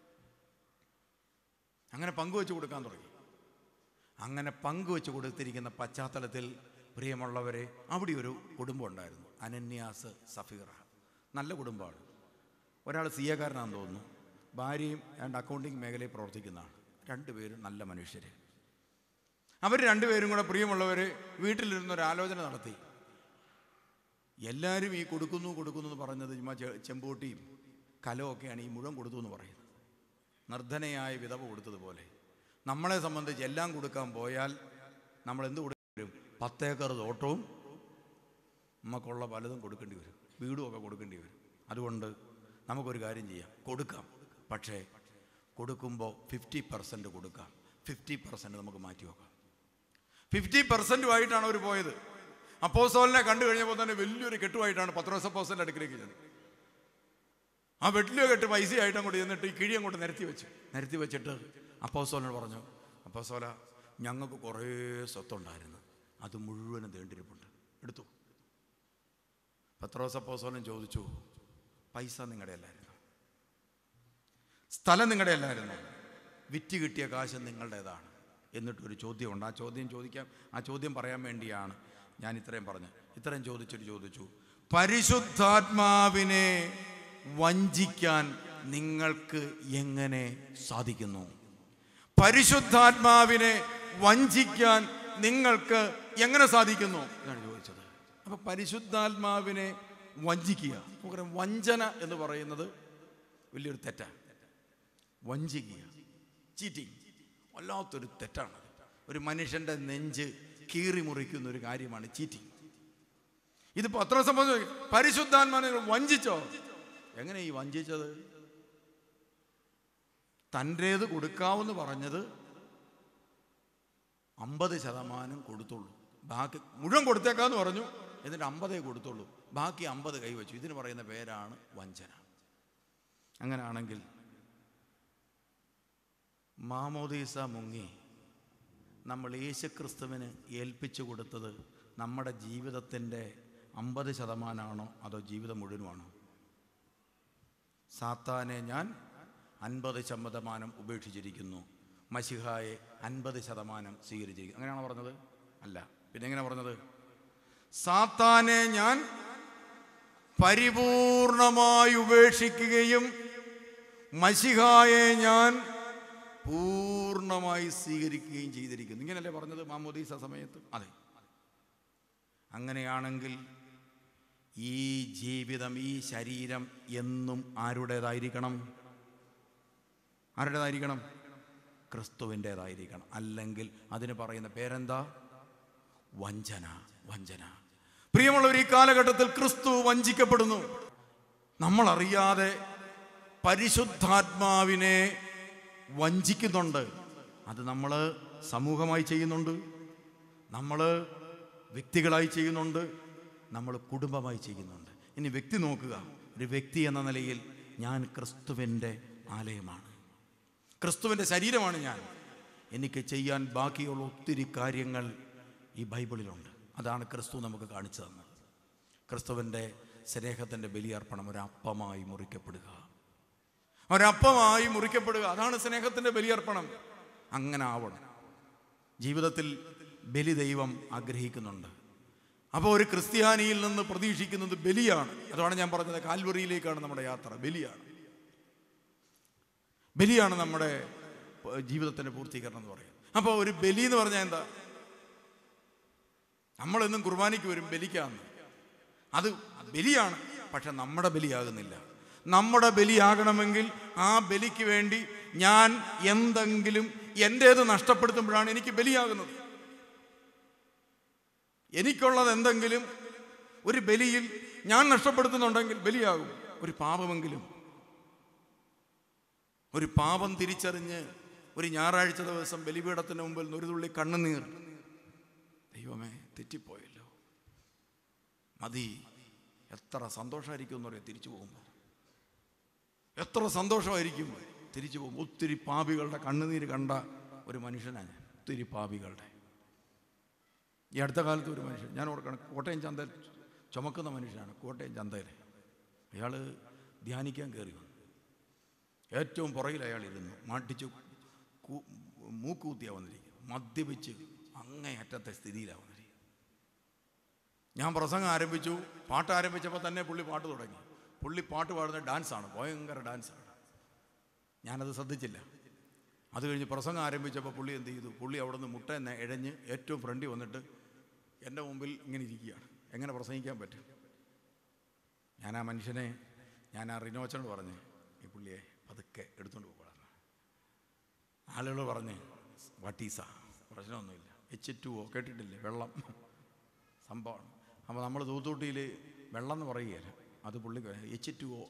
അങ്ങനെ പങ്കുവെച്ച് കൊടുക്കാൻ തുടങ്ങി അങ്ങനെ പങ്കുവെച്ച് കൊടുത്തിരിക്കുന്ന പശ്ചാത്തലത്തിൽ പ്രിയമുള്ളവരെ അവിടെ ഒരു കുടുംബം ഉണ്ടായിരുന്നു അനന്യാസ് സഫീറ നല്ല കുടുംബമാണ് ഒരാൾ സി എക്കാരനാണെന്ന് തോന്നുന്നു ഭാര്യയും രണ്ട് അക്കൗണ്ടിങ് മേഖലയിൽ പ്രവർത്തിക്കുന്നതാണ് രണ്ടുപേരും നല്ല മനുഷ്യർ അവർ രണ്ടുപേരും കൂടെ പ്രിയമുള്ളവർ വീട്ടിലിരുന്ന് ഒരു ആലോചന നടത്തി എല്ലാവരും ഈ കൊടുക്കുന്നു കൊടുക്കുന്നു എന്ന് പറഞ്ഞത് ചുമ്മാ ചെ- ചെമ്പൂട്ടിയും കലമൊക്കെയാണ് ഈ മുഴുവൻ കൊടുത്തു എന്ന് പറയുന്നത് നിർധനയായ വിധവ കൊടുത്തതുപോലെ നമ്മളെ സംബന്ധിച്ച് എല്ലാം കൊടുക്കാൻ പോയാൽ നമ്മൾ എന്ത് കൊടുക്കേണ്ടി വരും പത്തേക്കർ തോട്ടവും നമുക്കുള്ള പലതും കൊടുക്കേണ്ടി വരും വീടും ഒക്കെ കൊടുക്കേണ്ടി വരും അതുകൊണ്ട് നമുക്കൊരു കാര്യം ചെയ്യാം കൊടുക്കാം പക്ഷേ കൊടുക്കുമ്പോൾ ഫിഫ്റ്റി പെർസെൻറ്റ് കൊടുക്കാം ഫിഫ്റ്റി പെർസെൻറ്റ് നമുക്ക് മാറ്റി വെക്കാം ഫിഫ്റ്റി പെർസെൻറ്റുമായിട്ടാണ് അവർ പോയത് അപ്പോസോലിനെ കണ്ടു കഴിഞ്ഞപ്പോൾ തന്നെ വലിയൊരു കെട്ടുമായിട്ടാണ് പത്രോസ് അപ്പോസലിൻ്റെ അടുക്കിലേക്ക് ചെന്നത് ആ വെട്ടിലോ കെട്ട് പൈസയായിട്ട് അങ്ങോട്ട് ചെന്നിട്ട് ഈ കിഴി അങ്ങോട്ട് നിരത്തി വെച്ചു നിരത്തി വെച്ചിട്ട് അപ്പോസോലിനോട് പറഞ്ഞു അപ്പോസോല ഞങ്ങൾക്ക് കുറേ സ്വത്തുണ്ടായിരുന്നു അത് മുഴുവനും തേണ്ടിരിപ്പുണ്ട് എടുത്തു പത്രോസ് അപ്പോസോലൻ ചോദിച്ചു പൈസ നിങ്ങളുടെ അല്ലായിരുന്നു സ്ഥലം നിങ്ങളുടെ അല്ലായിരുന്നു വിറ്റ് കിട്ടിയ കാശ് നിങ്ങളുടേതാണ് എന്നിട്ടൊരു ചോദ്യമുണ്ട് ആ ചോദ്യം ചോദിക്കാം ആ ചോദ്യം പറയാൻ വേണ്ടിയാണ് ഞാൻ ഇത്രയും പറഞ്ഞത് ഇത്രയും ചോദിച്ചിട്ട് ചോദിച്ചു പരിശുദ്ധാത്മാവിനെ വഞ്ചിക്കാൻ നിങ്ങൾക്ക് എങ്ങനെ സാധിക്കുന്നു പരിശുദ്ധാത്മാവിനെ വഞ്ചിക്കാൻ നിങ്ങൾക്ക് എങ്ങനെ സാധിക്കുന്നു എന്നാണ് ചോദിച്ചത് അപ്പൊ പരിശുദ്ധാത്മാവിനെ വഞ്ചിക്കുക നമുക്കറിയാം വഞ്ചന എന്ന് പറയുന്നത് വലിയൊരു തെറ്റാണ് വഞ്ചിക്കുക ചീറ്റിങ് വല്ലാത്തൊരു തെറ്റാണ് ഒരു മനുഷ്യൻ്റെ നെഞ്ച് കീറി മുറിക്കുന്ന ഒരു കാര്യമാണ് ചീറ്റിങ് ഇതിപ്പോൾ അത്ര സംബന്ധിച്ച് പരിശുദ്ധാത്മാനെ വഞ്ചിച്ചോ എങ്ങനെ ഈ വഞ്ചിച്ചത് തൻ്റേത് കൊടുക്കാവെന്ന് പറഞ്ഞത് അമ്പത് ശതമാനം കൊടുത്തുള്ളൂ ബാക്കി മുഴുവൻ കൊടുത്തേക്കാന്ന് പറഞ്ഞു എന്നിട്ട് അമ്പതേ കൊടുത്തുള്ളൂ ബാക്കി അമ്പത് കൈവച്ചു ഇതിന് പറയുന്ന പേരാണ് വഞ്ചന അങ്ങനെയാണെങ്കിൽ മാമോദീസ മുങ്ങി നമ്മൾ യേശുക്രിസ്തുവിന് ഏൽപ്പിച്ചു കൊടുത്തത് നമ്മുടെ ജീവിതത്തിൻ്റെ അമ്പത് ശതമാനമാണോ അതോ ജീവിതം മുഴുവനുമാണോ സാത്താനെ ഞാൻ അൻപത് ശതമാനം ഉപേക്ഷിച്ചിരിക്കുന്നു മഷിഹായെ അൻപത് ശതമാനം സ്വീകരിച്ചിരിക്കുന്നു അങ്ങനെയാണോ പറഞ്ഞത് അല്ല പിന്നെ എങ്ങനെ പറഞ്ഞത് സാത്താനെ ഞാൻ പരിപൂർണമായി ഉപേക്ഷിക്കുകയും മഷിഹായെ ഞാൻ പൂർണ്ണമായി സ്വീകരിക്കുകയും ചെയ്തിരിക്കുന്നു ഇങ്ങനല്ലേ പറഞ്ഞത് മാമോദീസ സമയത്ത് അതെ അങ്ങനെയാണെങ്കിൽ ഈ ജീവിതം ഈ ശരീരം എന്നും ആരുടേതായിരിക്കണം ആരുടേതായിരിക്കണം ക്രിസ്തുവിൻ്റേതായിരിക്കണം അല്ലെങ്കിൽ അതിന് പറയുന്ന പേരെന്താ വഞ്ചന വഞ്ചന പ്രിയമുള്ളവർ ഈ കാലഘട്ടത്തിൽ ക്രിസ്തു വഞ്ചിക്കപ്പെടുന്നു നമ്മൾ അറിയാതെ പരിശുദ്ധാത്മാവിനെ വഞ്ചിക്കുന്നുണ്ട് അത് നമ്മൾ സമൂഹമായി ചെയ്യുന്നുണ്ട് നമ്മൾ വ്യക്തികളായി ചെയ്യുന്നുണ്ട് നമ്മൾ കുടുംബമായി ചെയ്യുന്നുണ്ട് ഇനി വ്യക്തി നോക്കുക ഒരു വ്യക്തി എന്ന നിലയിൽ ഞാൻ ക്രിസ്തുവിൻ്റെ ആലയമാണ് ക്രിസ്തുവിൻ്റെ ശരീരമാണ് ഞാൻ എനിക്ക് ചെയ്യാൻ ബാക്കിയുള്ള ഒത്തിരി കാര്യങ്ങൾ ഈ ബൈബിളിലുണ്ട് അതാണ് ക്രിസ്തു നമുക്ക് കാണിച്ചു തന്നത് ക്രിസ്തുവിൻ്റെ സ്നേഹത്തിൻ്റെ ബലിയർപ്പണം ഒരപ്പമായി മുറിക്കപ്പെടുക ഒരപ്പമായി മുറിക്കപ്പെടുക അതാണ് സ്നേഹത്തിൻ്റെ ബലിയർപ്പണം അങ്ങനെ ആവണം ജീവിതത്തിൽ ബലി ദൈവം ആഗ്രഹിക്കുന്നുണ്ട് അപ്പോൾ ഒരു ക്രിസ്ത്യാനിയിൽ നിന്ന് പ്രതീക്ഷിക്കുന്നത് ബലിയാണ് അതാണ് ഞാൻ പറഞ്ഞത് കാൽവറിയിലേക്കാണ് നമ്മുടെ യാത്ര ബലിയാണ് ബലിയാണ് നമ്മുടെ ഏർ, ജീവിതത്തിൻ്റെ പൂർത്തീകരണം എന്ന് പറയുന്നത് അപ്പോൾ ഒരു ബലി എന്ന് പറഞ്ഞാൽ എന്താ നമ്മളെന്നും കുർബാനയ്ക്ക് വരും ബലിക്കാന്ന് അത് ബലിയാണ് പക്ഷെ നമ്മുടെ ബലിയാകുന്നില്ല നമ്മുടെ ബലിയാകണമെങ്കിൽ ആ ബലിക്ക് വേണ്ടി ഞാൻ എന്തെങ്കിലും എൻ്റേത് നഷ്ടപ്പെടുത്തുമ്പോഴാണ് എനിക്ക് ബലിയാകുന്നത് എനിക്കുള്ളത് എന്തെങ്കിലും ഒരു ബലിയിൽ ഞാൻ നഷ്ടപ്പെടുത്തുന്നുണ്ടെങ്കിൽ ബലിയാകും ഒരു പാപമെങ്കിലും ഒരു പാപം തിരിച്ചറിഞ്ഞ് ഒരു ഞായറാഴ്ച ദിവസം ബലിപീഠത്തിന് മുമ്പിൽ നിന്ന് ഒരു തുള്ളി കണ്ണുനീർ ദൈവമേ തെറ്റിപ്പോയല്ലോ മതി എത്ര സന്തോഷമായിരിക്കും എന്ന് പറയാം തിരിച്ചു പോകുമ്പോൾ എത്ര സന്തോഷമായിരിക്കും തിരിച്ചു പോകും ഒത്തിരി പാപികളുടെ കണ്ണുനീര് കണ്ട ഒരു മനുഷ്യനാണ് ഞാൻ. ഒത്തിരി പാപികളുടെ ഈ അടുത്ത കാലത്ത് ഒരു മനുഷ്യൻ ഞാൻ ഓർക്കണം കോട്ടയം ചന്തയിൽ ചുമക്കുന്ന മനുഷ്യനാണ് കോട്ടയം ചന്തയിൽ അയാൾ ധ്യാനിക്കാൻ കയറി വന്നു ഏറ്റവും പുറകിൽ അയാൾ ഇരുന്നു മാട്ടിച്ച് കൂ- മൂക്കുകുത്തിയാണ് വന്നിരിക്കുന്നത് മദ്യപിച്ച് അങ്ങേയറ്റത്തെ സ്ഥിതിയിലാണ് വന്നിരിക്കുന്നത് ഞാൻ പ്രസംഗം ആരംഭിച്ചു പാട്ട് ആരംഭിച്ചപ്പോൾ തന്നെ പുള്ളി പാട്ട് തുടങ്ങി പുള്ളി പാട്ട് പാടുന്ന ഡാൻസാണ് ഭയങ്കര ഡാൻസാണ് ഞാനത് ശ്രദ്ധിച്ചില്ല അത് കഴിഞ്ഞ് പ്രസംഗം ആരംഭിച്ചപ്പോൾ പുള്ളി എന്ത് ചെയ്തു പുള്ളി അവിടെ നിന്ന് മുട്ട എന്നെ ഇഴഞ്ഞ് ഏറ്റവും ഫ്രണ്ടിൽ വന്നിട്ട് എൻ്റെ മുമ്പിൽ ഇങ്ങനെ ഇരിക്കുകയാണ് എങ്ങനെ പ്രസംഗിക്കാൻ പറ്റും ഞാൻ ആ മനുഷ്യനെ ഞാൻ ആ റിനോച്ചനോട് പറഞ്ഞ് ഈ പുള്ളിയെ പതുക്കെ എടുത്തുകൊണ്ട് പോകണം ആളുകൾ പറഞ്ഞ് വട്ടീസ പ്രശ്നമൊന്നുമില്ല എച്ച് ടു ഒ കേട്ടിട്ടില്ലേ വെള്ളം സംഭവമാണ് അപ്പോൾ നമ്മൾ തൂത്തൂട്ടിയിൽ വെള്ളം എന്ന് പറയുകയില്ല അത് പുള്ളി എച്ച് ടു ഒ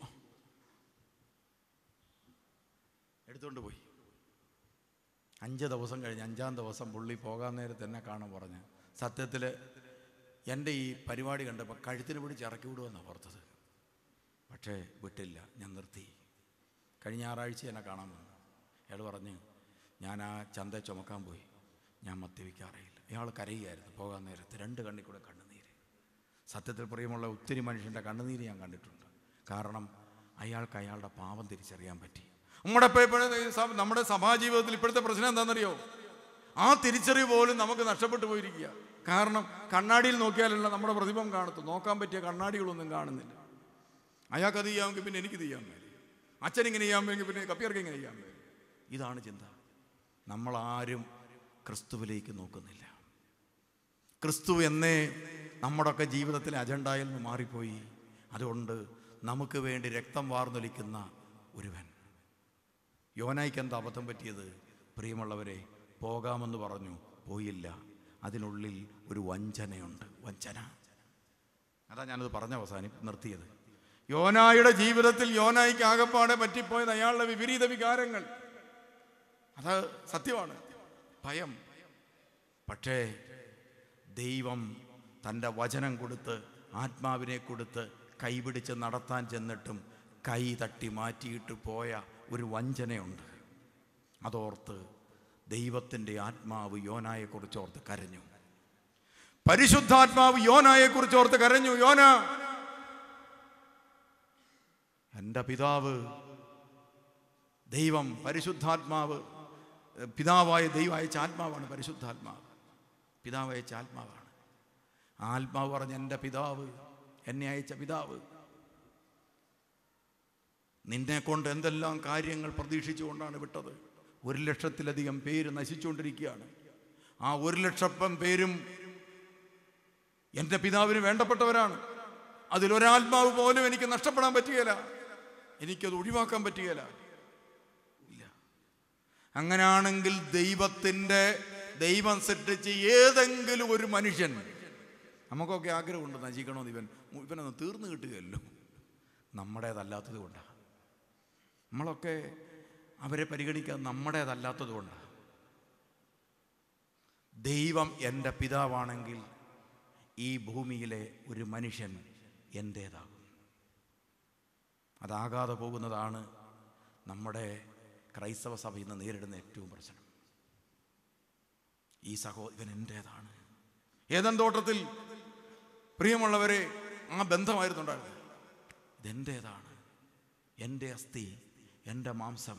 എടുത്തുകൊണ്ട് പോയി അഞ്ച് ദിവസം കഴിഞ്ഞ് അഞ്ചാം ദിവസം പുള്ളി പോകാൻ നേരത്ത് എന്നെ കാണാൻ പറഞ്ഞ് സത്യത്തിൽ എൻ്റെ ഈ പരിപാടി കണ്ടപ്പോൾ കഴുത്തിന് പിടിച്ച് ഇറക്കി വിടുമെന്നാണ് ഓർത്തത് പക്ഷേ വിട്ടില്ല ഞാൻ നിർത്തി കഴിഞ്ഞ ഞായറാഴ്ച എന്നെ കാണാൻ വന്നു അയാൾ പറഞ്ഞ് ഞാൻ ആ ചന്ത ചുമക്കാൻ പോയി ഞാൻ മദ്യപിക്കാറില്ല അയാൾ കരയുകയായിരുന്നു പോകാൻ നേരത്ത് രണ്ട് കണ്ണിൽ കൂടെ കണ്ണുനീര് സത്യത്തിൽ പ്രിയമുള്ള ഒത്തിരി മനുഷ്യൻ്റെ കണ്ണുനീര് ഞാൻ കണ്ടിട്ടുണ്ട് കാരണം അയാൾക്ക് അയാളുടെ പാപം തിരിച്ചറിയാൻ പറ്റി നമ്മുടെ ഇപ്പം ഇപ്പോഴത്തെ ഈ സഭ- നമ്മുടെ സഭാജീവിതത്തിൽ ഇപ്പോഴത്തെ പ്രശ്നം എന്താണെന്നറിയോ ആ തിരിച്ചറിവ് പോലും നമുക്ക് നഷ്ടപ്പെട്ടു പോയിരിക്കുക കാരണം കണ്ണാടിയിൽ നോക്കിയാലുള്ള നമ്മുടെ പ്രതിഭം കാണത്തു നോക്കാൻ പറ്റിയ കണ്ണാടികളൊന്നും കാണുന്നില്ല അയാൾക്കത് ചെയ്യാമെങ്കിൽ പിന്നെ എനിക്ക് ചെയ്യാൻ മേലെ അച്ഛൻ ഇങ്ങനെ ചെയ്യാമെങ്കിൽ പിന്നെ കപ്പിയർക്ക് ഇങ്ങനെ ചെയ്യാൻ മേലെ ഇതാണ് ചിന്ത നമ്മളാരും ക്രിസ്തുവിലേക്ക് നോക്കുന്നില്ല ക്രിസ്തു എന്നേ നമ്മുടെയൊക്കെ ജീവിതത്തിലെ അജണ്ടയിൽ നിന്ന് മാറിപ്പോയി അതുകൊണ്ട് നമുക്ക് വേണ്ടി രക്തം വാർന്നൊലിക്കുന്ന ഒരുവൻ യോനായിക്ക് എന്താ അബദ്ധം പറ്റിയത് പ്രിയമുള്ളവരെ പോകാമെന്ന് പറഞ്ഞു പോയില്ല അതിനുള്ളിൽ ഒരു വഞ്ചനയുണ്ട് വഞ്ചന അതാ ഞാനത് പറഞ്ഞ അവസാനം നിർത്തിയത് യോനായുടെ ജീവിതത്തിൽ യോനായിക്ക് ആകപ്പാടെ പറ്റിപ്പോയത് അയാളുടെ വിപരീത വികാരങ്ങൾ അത് സത്യമാണ് ഭയം പക്ഷേ ദൈവം തൻ്റെ വചനം കൊടുത്ത് ആത്മാവിനെ കൊടുത്ത് കൈപിടിച്ച് നടത്താൻ ചെന്നിട്ടും കൈ തട്ടി മാറ്റിയിട്ട് പോയ ഒരു വഞ്ചനയുണ്ട് അതോർത്ത് ദൈവത്തിൻ്റെ ആത്മാവ് യോനായെക്കുറിച്ച് ഓർത്ത് കരഞ്ഞു പരിശുദ്ധാത്മാവ് യോനായെക്കുറിച്ച് ഓർത്ത് കരഞ്ഞു യോന എൻ്റെ പിതാവ് ദൈവം പരിശുദ്ധാത്മാവ് ഏ, പിതാവായ ദൈവം അയച്ച ആത്മാവാണ് പരിശുദ്ധാത്മാവ് പിതാവ് അയച്ച ആത്മാവാണ് ആ ആത്മാവ് പറഞ്ഞ എൻ്റെ പിതാവ് എന്നെ അയച്ച പിതാവ് നിന്നെ കൊണ്ട് എന്തെല്ലാം കാര്യങ്ങൾ പ്രതീക്ഷിച്ചുകൊണ്ടാണ് വിട്ടത് ഒരു ലക്ഷത്തിലധികം പേര് നശിച്ചുകൊണ്ടിരിക്കുകയാണ് ആ ഒരു ലക്ഷം പേരും എൻ്റെ പിതാവിന് വേണ്ടപ്പെട്ടവരാണ് അതിലൊരാത്മാവ് പോലും എനിക്ക് നഷ്ടപ്പെടാൻ പറ്റുകയില്ല എനിക്കത് ഒഴിവാക്കാൻ പറ്റുകയില്ല ഇല്ല അങ്ങനെയാണെങ്കിൽ ദൈവത്തിൻ്റെ ദൈവം സൃഷ്ടിച്ച് ഏതെങ്കിലും ഒരു മനുഷ്യൻ നമുക്കൊക്കെ ആഗ്രഹമുണ്ട് നശിക്കണമെന്ന് ഇവൻ ഇവനൊന്ന് തീർന്നു കിട്ടുകയല്ലോ നമ്മുടേതല്ലാത്തത് കൊണ്ടാണ് നമ്മളൊക്കെ അവരെ പരിഗണിക്കാൻ നമ്മുടേതല്ലാത്തത് കൊണ്ടാണ് ദൈവം എൻ്റെ പിതാവാണെങ്കിൽ ഈ ഭൂമിയിലെ ഒരു മനുഷ്യൻ എൻ്റേതാകും അതാകാതെ പോകുന്നതാണ് നമ്മുടെ ക്രൈസ്തവ സഭ ഇന്ന് നേരിടുന്ന ഏറ്റവും പ്രശ്നം ഈ സഹോ ഇവൻ എൻ്റേതാണ് ഏതൻ തോട്ടത്തിൽ പ്രിയമുള്ളവരെ ആ ബന്ധമായിരുന്നുണ്ടായിരുന്നത് ഇതെൻ്റേതാണ് എൻ്റെ അസ്ഥി എൻ്റെ മാംസം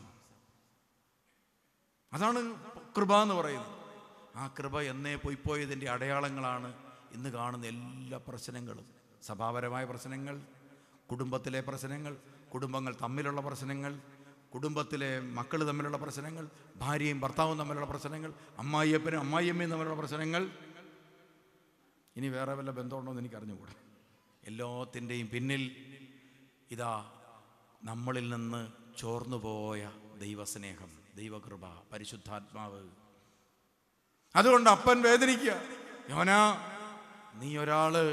അതാണ് കൃപ എന്ന് പറയുന്നത് ആ കൃപ എന്നേ പൊയ്പോയതിൻ്റെ അടയാളങ്ങളാണ് ഇന്ന് കാണുന്ന എല്ലാ പ്രശ്നങ്ങളും സഭാപരമായ പ്രശ്നങ്ങൾ കുടുംബത്തിലെ പ്രശ്നങ്ങൾ കുടുംബങ്ങൾ തമ്മിലുള്ള പ്രശ്നങ്ങൾ കുടുംബത്തിലെ മക്കൾ തമ്മിലുള്ള പ്രശ്നങ്ങൾ ഭാര്യയും ഭർത്താവും തമ്മിലുള്ള പ്രശ്നങ്ങൾ അമ്മായിയപ്പനും അമ്മായിയമ്മയും തമ്മിലുള്ള പ്രശ്നങ്ങൾ ഇനി വേറെ വല്ല ബന്ധമുണ്ടോ എന്ന് എനിക്ക് അറിഞ്ഞുകൂടാ എല്ലാത്തിൻ്റെയും പിന്നിൽ ഇതാ നമ്മളിൽ നിന്ന് ചോർന്നുപോയ ദൈവസ്നേഹം ദൈവകൃപ പരിശുദ്ധാത്മാവ് അതുകൊണ്ട് അപ്പൻ വേദനിക്കുക യോനാ നീ ഒരാള്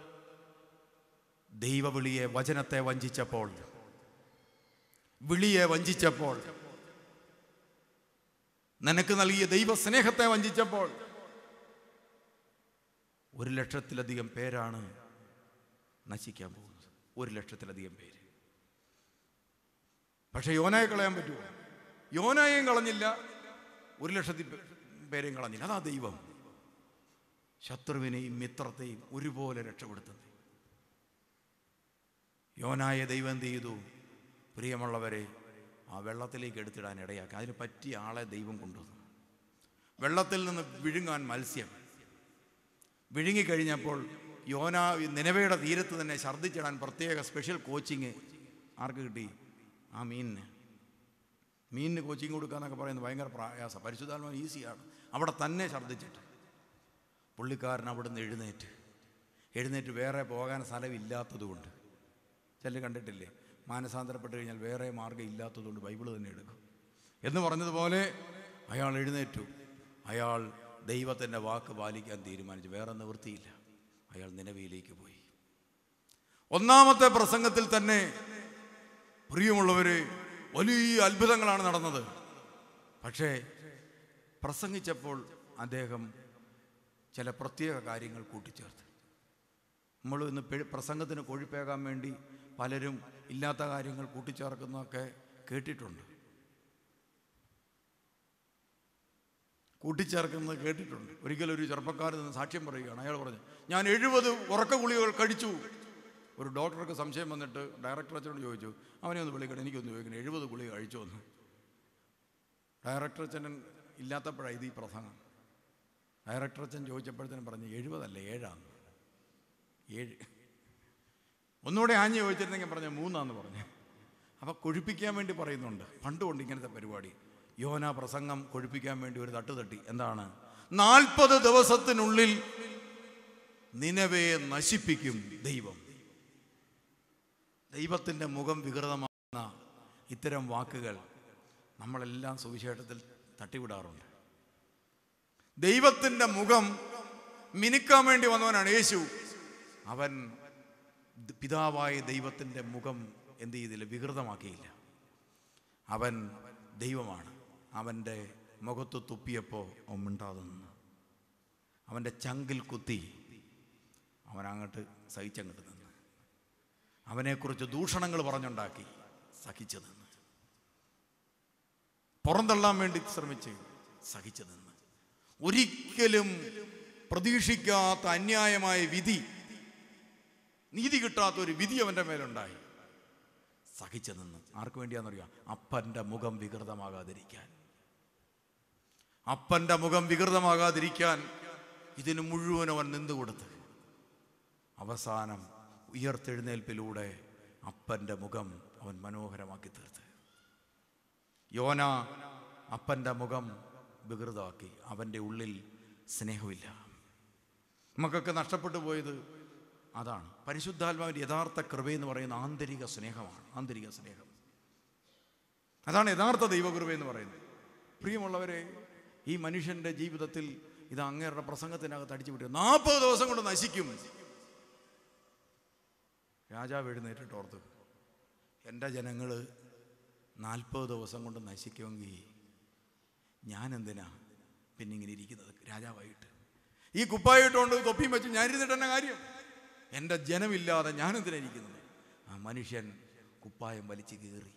ദൈവവിളിയെ വചനത്തെ വഞ്ചിച്ചപ്പോൾ വിളിയെ വഞ്ചിച്ചപ്പോൾ നിനക്ക് നൽകിയ ദൈവസ്നേഹത്തെ വഞ്ചിച്ചപ്പോൾ ഒരു ലക്ഷത്തിലധികം പേരാണ് നശിക്കാൻ പോകുന്നത് ഒരു ലക്ഷത്തിലധികം പേര് പക്ഷെ യോനായെ കളയാൻ പറ്റുമോ യോനായെയും കളഞ്ഞില്ല ഒരു ലക്ഷത്തി പേ- പേരെയും കളഞ്ഞില്ല അതാ ദൈവം ശത്രുവിനെയും മിത്രത്തെയും ഒരുപോലെ രക്ഷപ്പെടുത്തുന്നത് യോനായ ദൈവം എന്ത് ചെയ്തു പ്രിയമുള്ളവരെ ആ വെള്ളത്തിലേക്ക് എടുത്തിടാൻ ഇടയാക്കി അതിന് പറ്റിയ ആളെ ദൈവം കൊണ്ടുവന്നു വെള്ളത്തിൽ നിന്ന് വിഴുങ്ങാൻ മത്സ്യം വിഴുങ്ങിക്കഴിഞ്ഞപ്പോൾ യോന നിലവയുടെ തീരത്ത് തന്നെ ഛർദ്ദിച്ചിടാൻ പ്രത്യേക സ്പെഷ്യൽ കോച്ചിങ് ആർക്ക് കിട്ടി ആ മീനിന് മീനിന് കോച്ചിങ് കൊടുക്കാന്നൊക്കെ പറയുന്നത് ഭയങ്കര പ്രയാസം പരിശുദ്ധാത്മാവ് ഈസിയാണ് അവിടെ തന്നെ ഛർദ്ദിച്ചിട്ട് പുള്ളിക്കാരൻ അവിടുന്ന് എഴുന്നേറ്റ് എഴുന്നേറ്റ് വേറെ പോകാൻ സ്ഥലമില്ലാത്തതുകൊണ്ട് ചിലർ കണ്ടിട്ടില്ലേ മാനസാന്തരപ്പെട്ട് കഴിഞ്ഞാൽ വേറെ മാർഗ്ഗം ഇല്ലാത്തതുകൊണ്ട് ബൈബിള് തന്നെ എടുക്കും എന്ന് പറഞ്ഞതുപോലെ അയാൾ എഴുന്നേറ്റു അയാൾ ദൈവത്തിൻ്റെ വാക്ക് പാലിക്കാൻ തീരുമാനിച്ചു വേറെ നിവൃത്തിയില്ല അയാൾ നിലവിയിലേക്ക് പോയി ഒന്നാമത്തെ പ്രസംഗത്തിൽ തന്നെ പ്രിയമുള്ളവര് വലിയ അത്ഭുതങ്ങളാണ് നടന്നത് പക്ഷേ പ്രസംഗിച്ചപ്പോൾ അദ്ദേഹം ചില പ്രത്യേക കാര്യങ്ങൾ കൂട്ടിച്ചേർത്ത് നമ്മൾ ഇന്ന് പെഴ്- പ്രസംഗത്തിന് കൊഴുപ്പേകാൻ വേണ്ടി പലരും ഇല്ലാത്ത കാര്യങ്ങൾ കൂട്ടിച്ചേർക്കുന്നതൊക്കെ കേട്ടിട്ടുണ്ട് കൂട്ടിച്ചേർക്കുന്നത് കേട്ടിട്ടുണ്ട് ഒരിക്കലും ഒരു ചെറുപ്പക്കാരൻ നിന്ന് സാക്ഷ്യം പറയുകയാണ് അയാൾ പറഞ്ഞു ഞാൻ എഴുപത് ഉറക്ക ഗുളികകൾ കഴിച്ചു ഒരു ഡോക്ടർക്ക് സംശയം വന്നിട്ട് ഡയറക്ടർ അച്ഛനോട് ചോദിച്ചു അവനെ ഒന്ന് വിളിക്കണം എനിക്കൊന്ന് ചോദിക്കണം എഴുപത് ഗുളിക കഴിച്ചു എന്ന് ഡയറക്ടർ അച്ഛൻ ഇല്ലാത്തപ്പോഴാണ് ഇത് ഈ പ്രസംഗം ഡയറക്ടർ അച്ഛൻ ചോദിച്ചപ്പോഴത്തേനും പറഞ്ഞു എഴുപതല്ല ഏഴാന്ന് ഏഴ് ഒന്നുകൂടെ ആഞ്ഞ് ചോദിച്ചിരുന്നെങ്കിൽ പറഞ്ഞ മൂന്നാന്ന് പറഞ്ഞു അപ്പോൾ കൊഴുപ്പിക്കാൻ വേണ്ടി പറയുന്നുണ്ട് പണ്ടുകൊണ്ട് ഇങ്ങനത്തെ പരിപാടി യോന പ്രസംഗം കൊഴുപ്പിക്കാൻ വേണ്ടി ഒരു തട്ട് തട്ടി എന്താണ് നാൽപ്പത് ദിവസത്തിനുള്ളിൽ നിലവയെ നശിപ്പിക്കും ദൈവം ദൈവത്തിൻ്റെ മുഖം വികൃതമാകുന്ന ഇത്തരം വാക്കുകൾ നമ്മളെല്ലാം സുവിശേഷത്തിൽ തട്ടിവിടാറുണ്ട് ദൈവത്തിൻ്റെ മുഖം മിനുക്കാൻ വേണ്ടി വന്നവനാണ് യേശു അവൻ ദ- പിതാവായ ദൈവത്തിൻ്റെ മുഖം എന്ത് ചെയ്തില്ല വികൃതമാക്കിയില്ല അവൻ ദൈവമാണ് അവൻ്റെ മുഖത്ത് തുപ്പിയപ്പോൾ അവൻ മിണ്ടാതെ നിന്നു അവൻ്റെ ചങ്കിൽ കുത്തി അവൻ അങ്ങോട്ട് സഹിച്ചങ്ങോട്ട് നിന്ന് അവനെക്കുറിച്ച് ദൂഷണങ്ങൾ പറഞ്ഞുണ്ടാക്കി സഹിച്ചു നിന്ന് പുറന്തള്ളാൻ വേണ്ടി ശ്രമിച്ച് സഹിച്ചു നിന്ന് ഒരിക്കലും പ്രതീക്ഷിക്കാത്ത അന്യായമായ വിധി നീതി കിട്ടാത്ത ഒരു വിധി അവൻ്റെ മേലുണ്ടായി സഹിച്ചു നിന്ന് ആർക്ക് വേണ്ടിയാണെന്നറിയാം അപ്പൻ്റെ മുഖം വികൃതമാകാതിരിക്കാൻ അപ്പൻ്റെ മുഖം വികൃതമാകാതിരിക്കാൻ ഇതിന് മുഴുവൻ അവൻ നിന്നുകൊടുത്ത് അവസാനം ഉയർത്തെഴുന്നേൽപ്പിലൂടെ അപ്പൻ്റെ മുഖം അവൻ മനോഹരമാക്കി തീർത്ത് യോന അപ്പൻ്റെ മുഖം വികൃതമാക്കി അവൻ്റെ ഉള്ളിൽ സ്നേഹമില്ല നമുക്കൊക്കെ നഷ്ടപ്പെട്ടു പോയത് അതാണ് പരിശുദ്ധാത്മാവിൻ്റെ യഥാർത്ഥ കൃപയെന്ന് പറയുന്ന ആന്തരിക സ്നേഹമാണ് ആന്തരിക സ്നേഹം അതാണ് യഥാർത്ഥ ദൈവകൃപ എന്ന് പറയുന്നത് പ്രിയമുള്ളവരെ ഈ മനുഷ്യൻ്റെ ജീവിതത്തിൽ ഇത് അങ്ങേരുടെ പ്രസംഗത്തിനകത്ത് അടിച്ചു വിട്ടു നാൽപ്പത് ദിവസം കൊണ്ട് നശിക്കും രാജാവ് എഴുന്നേറ്റിട്ട് ഓർത്ത് എൻ്റെ ജനങ്ങൾ നാൽപ്പത് ദിവസം കൊണ്ട് നശിക്കുമെങ്കിൽ ഞാൻ എന്തിനാ പിന്നെ ഇങ്ങനെ ഇരിക്കുന്നത് രാജാവായിട്ട് ഈ കുപ്പായിട്ടുണ്ട് തൊപ്പിയും വെച്ച് ഞാൻ ഇരുന്നിട്ട് തന്നെ കാര്യം എൻ്റെ ജനമില്ലാതെ ഞാൻ എന്തിനാ ഇരിക്കുന്നത് ആ മനുഷ്യൻ കുപ്പായം വലിച്ചു കീറി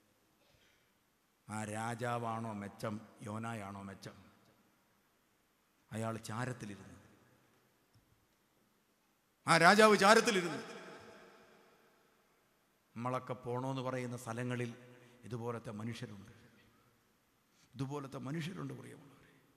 ആ രാജാവാണോ മെച്ചം യോനായാണോ മെച്ചം അയാൾ ചാരത്തിലിരുന്നു ആ രാജാവ് ചാരത്തിലിരുന്നു നമ്മളൊക്കെ പോണോന്ന് പറയുന്ന സ്ഥലങ്ങളിൽ ഇതുപോലത്തെ മനുഷ്യരുണ്ട് ഇതുപോലത്തെ മനുഷ്യരുണ്ട് പ്രിയമുള്ളവരെ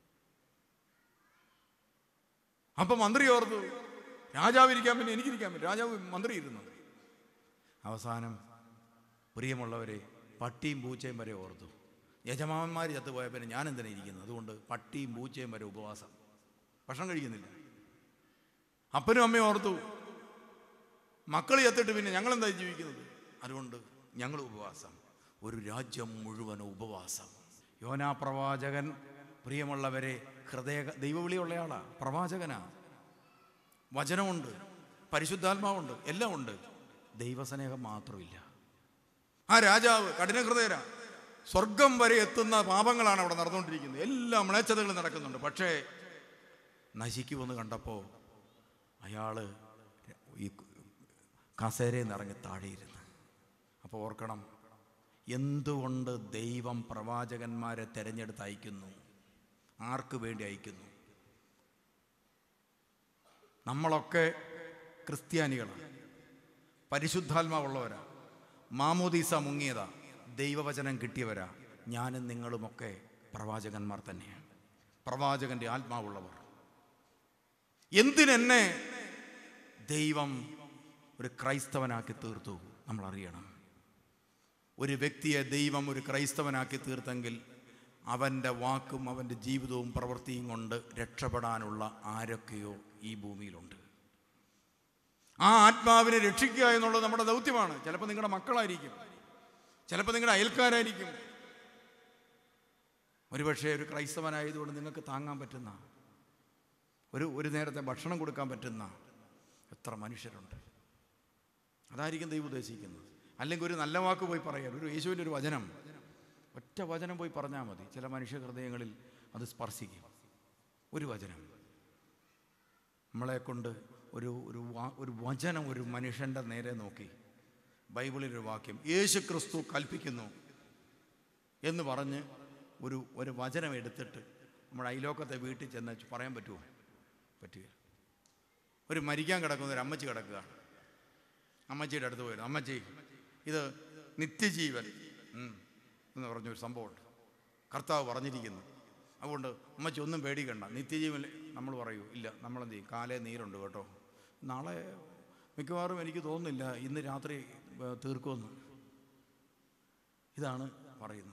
അപ്പൊ മന്ത്രി ഓർത്തു രാജാവ് ഇരിക്കാൻ പിന്നെ എനിക്കിരിക്കാൻ പറ്റും രാജാവ് മന്ത്രി ഇരുന്നു അവസാനം പ്രിയമുള്ളവരെ പട്ടിയും പൂച്ചയും വരെ ഓർത്തു യജമാനന്മാർ ചത്തുപോയ പിന്നെ ഞാൻ എന്തിനാ ഇരിക്കുന്നത് അതുകൊണ്ട് പട്ടിയും പൂച്ചയും വരെ ഉപവാസം ഭക്ഷണം കഴിക്കുന്നില്ല അപ്പനും അമ്മയും ഓർത്തു മക്കൾ ചത്തിട്ട് പിന്നെ ഞങ്ങൾ എന്താ ജീവിക്കുന്നത് അതുകൊണ്ട് ഞങ്ങൾ ഉപവാസം ഒരു രാജ്യം മുഴുവൻ ഉപവാസം യോനാ പ്രവാചകൻ പ്രിയമുള്ളവരെ ഹൃദയ ദൈവവിളിയുള്ളയാളാ പ്രവാചകനാ വചനമുണ്ട് പരിശുദ്ധാത്മാവുണ്ട് എല്ലാം ഉണ്ട് ദൈവസ്നേഹം മാത്രമില്ല ആ രാജാവ് കഠിനഹൃദയരാ സ്വർഗം വരെ എത്തുന്ന പാപങ്ങളാണ് അവിടെ നടന്നുകൊണ്ടിരിക്കുന്നത് എല്ലാ മ്ലേച്ഛതകളും നടക്കുന്നുണ്ട് പക്ഷേ നശിക്കുമെന്ന് കണ്ടപ്പോൾ അയാൾ ഈ കസേരയിൽ നിന്ന് ഇറങ്ങി താഴെയിരുന്ന് അപ്പോൾ ഓർക്കണം എന്തുകൊണ്ട് ദൈവം പ്രവാചകന്മാരെ തിരഞ്ഞെടുത്ത് അയക്കുന്നു ആർക്ക് വേണ്ടി അയക്കുന്നു നമ്മളൊക്കെ ക്രിസ്ത്യാനികളാണ് പരിശുദ്ധാത്മാവുള്ളവരാ മാമോദീസ മുങ്ങിയതാ ദൈവവചനം കിട്ടിയവരാ ഞാനും നിങ്ങളുമൊക്കെ പ്രവാചകന്മാർ തന്നെയാണ് പ്രവാചകന്റെ ആത്മാവുള്ളവർ എന്തിനെന്നെ ദൈവം ഒരു ക്രൈസ്തവനാക്കി തീർത്തു നമ്മൾ അറിയണം ഒരു വ്യക്തിയെ ദൈവം ഒരു ക്രൈസ്തവനാക്കി തീർത്തെങ്കിൽ അവൻ്റെ വാക്കും അവൻ്റെ ജീവിതവും പ്രവൃത്തിയും കൊണ്ട് രക്ഷപ്പെടാനുള്ള ആരൊക്കെയോ ഈ ഭൂമിയിലുണ്ട് ആ ആത്മാവിനെ രക്ഷിക്കുക എന്നുള്ളത് നമ്മുടെ ദൗത്യമാണ് ചിലപ്പോൾ നിങ്ങളുടെ മക്കളായിരിക്കും ചിലപ്പോൾ നിങ്ങളുടെ അയൽക്കാരായിരിക്കും ഒരുപക്ഷെ ഒരു ക്രൈസ്തവനായതുകൊണ്ട് നിങ്ങൾക്ക് താങ്ങാൻ പറ്റുന്ന ഒരു ഒരു നേരത്തെ ഭക്ഷണം കൊടുക്കാൻ പറ്റുന്ന എത്ര മനുഷ്യരുണ്ട് അതായിരിക്കും ദൈവം ഉദ്ദേശിക്കുന്നത് അല്ലെങ്കിൽ ഒരു നല്ല വാക്ക് പോയി പറയാൻ ഒരു യേശുവിൻ്റെ ഒരു വചനം ഒറ്റ വചനം പോയി പറഞ്ഞാൽ മതി ചില മനുഷ്യ ഹൃദയങ്ങളിൽ അത് സ്പർശിക്കും ഒരു വചനം നമ്മളെ കൊണ്ട് ഒരു ഒരു വാ- ഒരു വചനം ഒരു മനുഷ്യൻ്റെ നേരെ നോക്കി ബൈബിളിലൊരു വാക്യം യേശു ക്രിസ്തു കൽപ്പിക്കുന്നു എന്ന് പറഞ്ഞ് ഒരു ഒരു വചനം എടുത്തിട്ട് നമ്മുടെ അയലോക്കത്തെ വീട്ടിൽ ചെന്ന് പറയാൻ പറ്റുമോ പറ്റുക ഒരു മരിക്കാൻ കിടക്കുന്ന ഒരു അമ്മച്ചി കിടക്കുകയാണ് അമ്മച്ചിയുടെ അടുത്ത് പോയിരുന്നു അമ്മച്ചി ഇത് നിത്യജീവൻ ഉം, എന്ന് പറഞ്ഞൊരു സംഭവമുണ്ട് കർത്താവ് പറഞ്ഞിരിക്കുന്നു അതുകൊണ്ട് അമ്മച്ചി ഒന്നും പേടിക്കണ്ട നിത്യജീവൻ നമ്മൾ പറയൂ ഇല്ല നമ്മളെന്ത് ചെയ്യും കാലേ നീരുണ്ട് കേട്ടോ നാളെ മിക്കവാറും എനിക്ക് തോന്നുന്നില്ല ഇന്ന് രാത്രി ഏ, തീർക്കുമെന്ന് ഇതാണ് പറയുന്നത്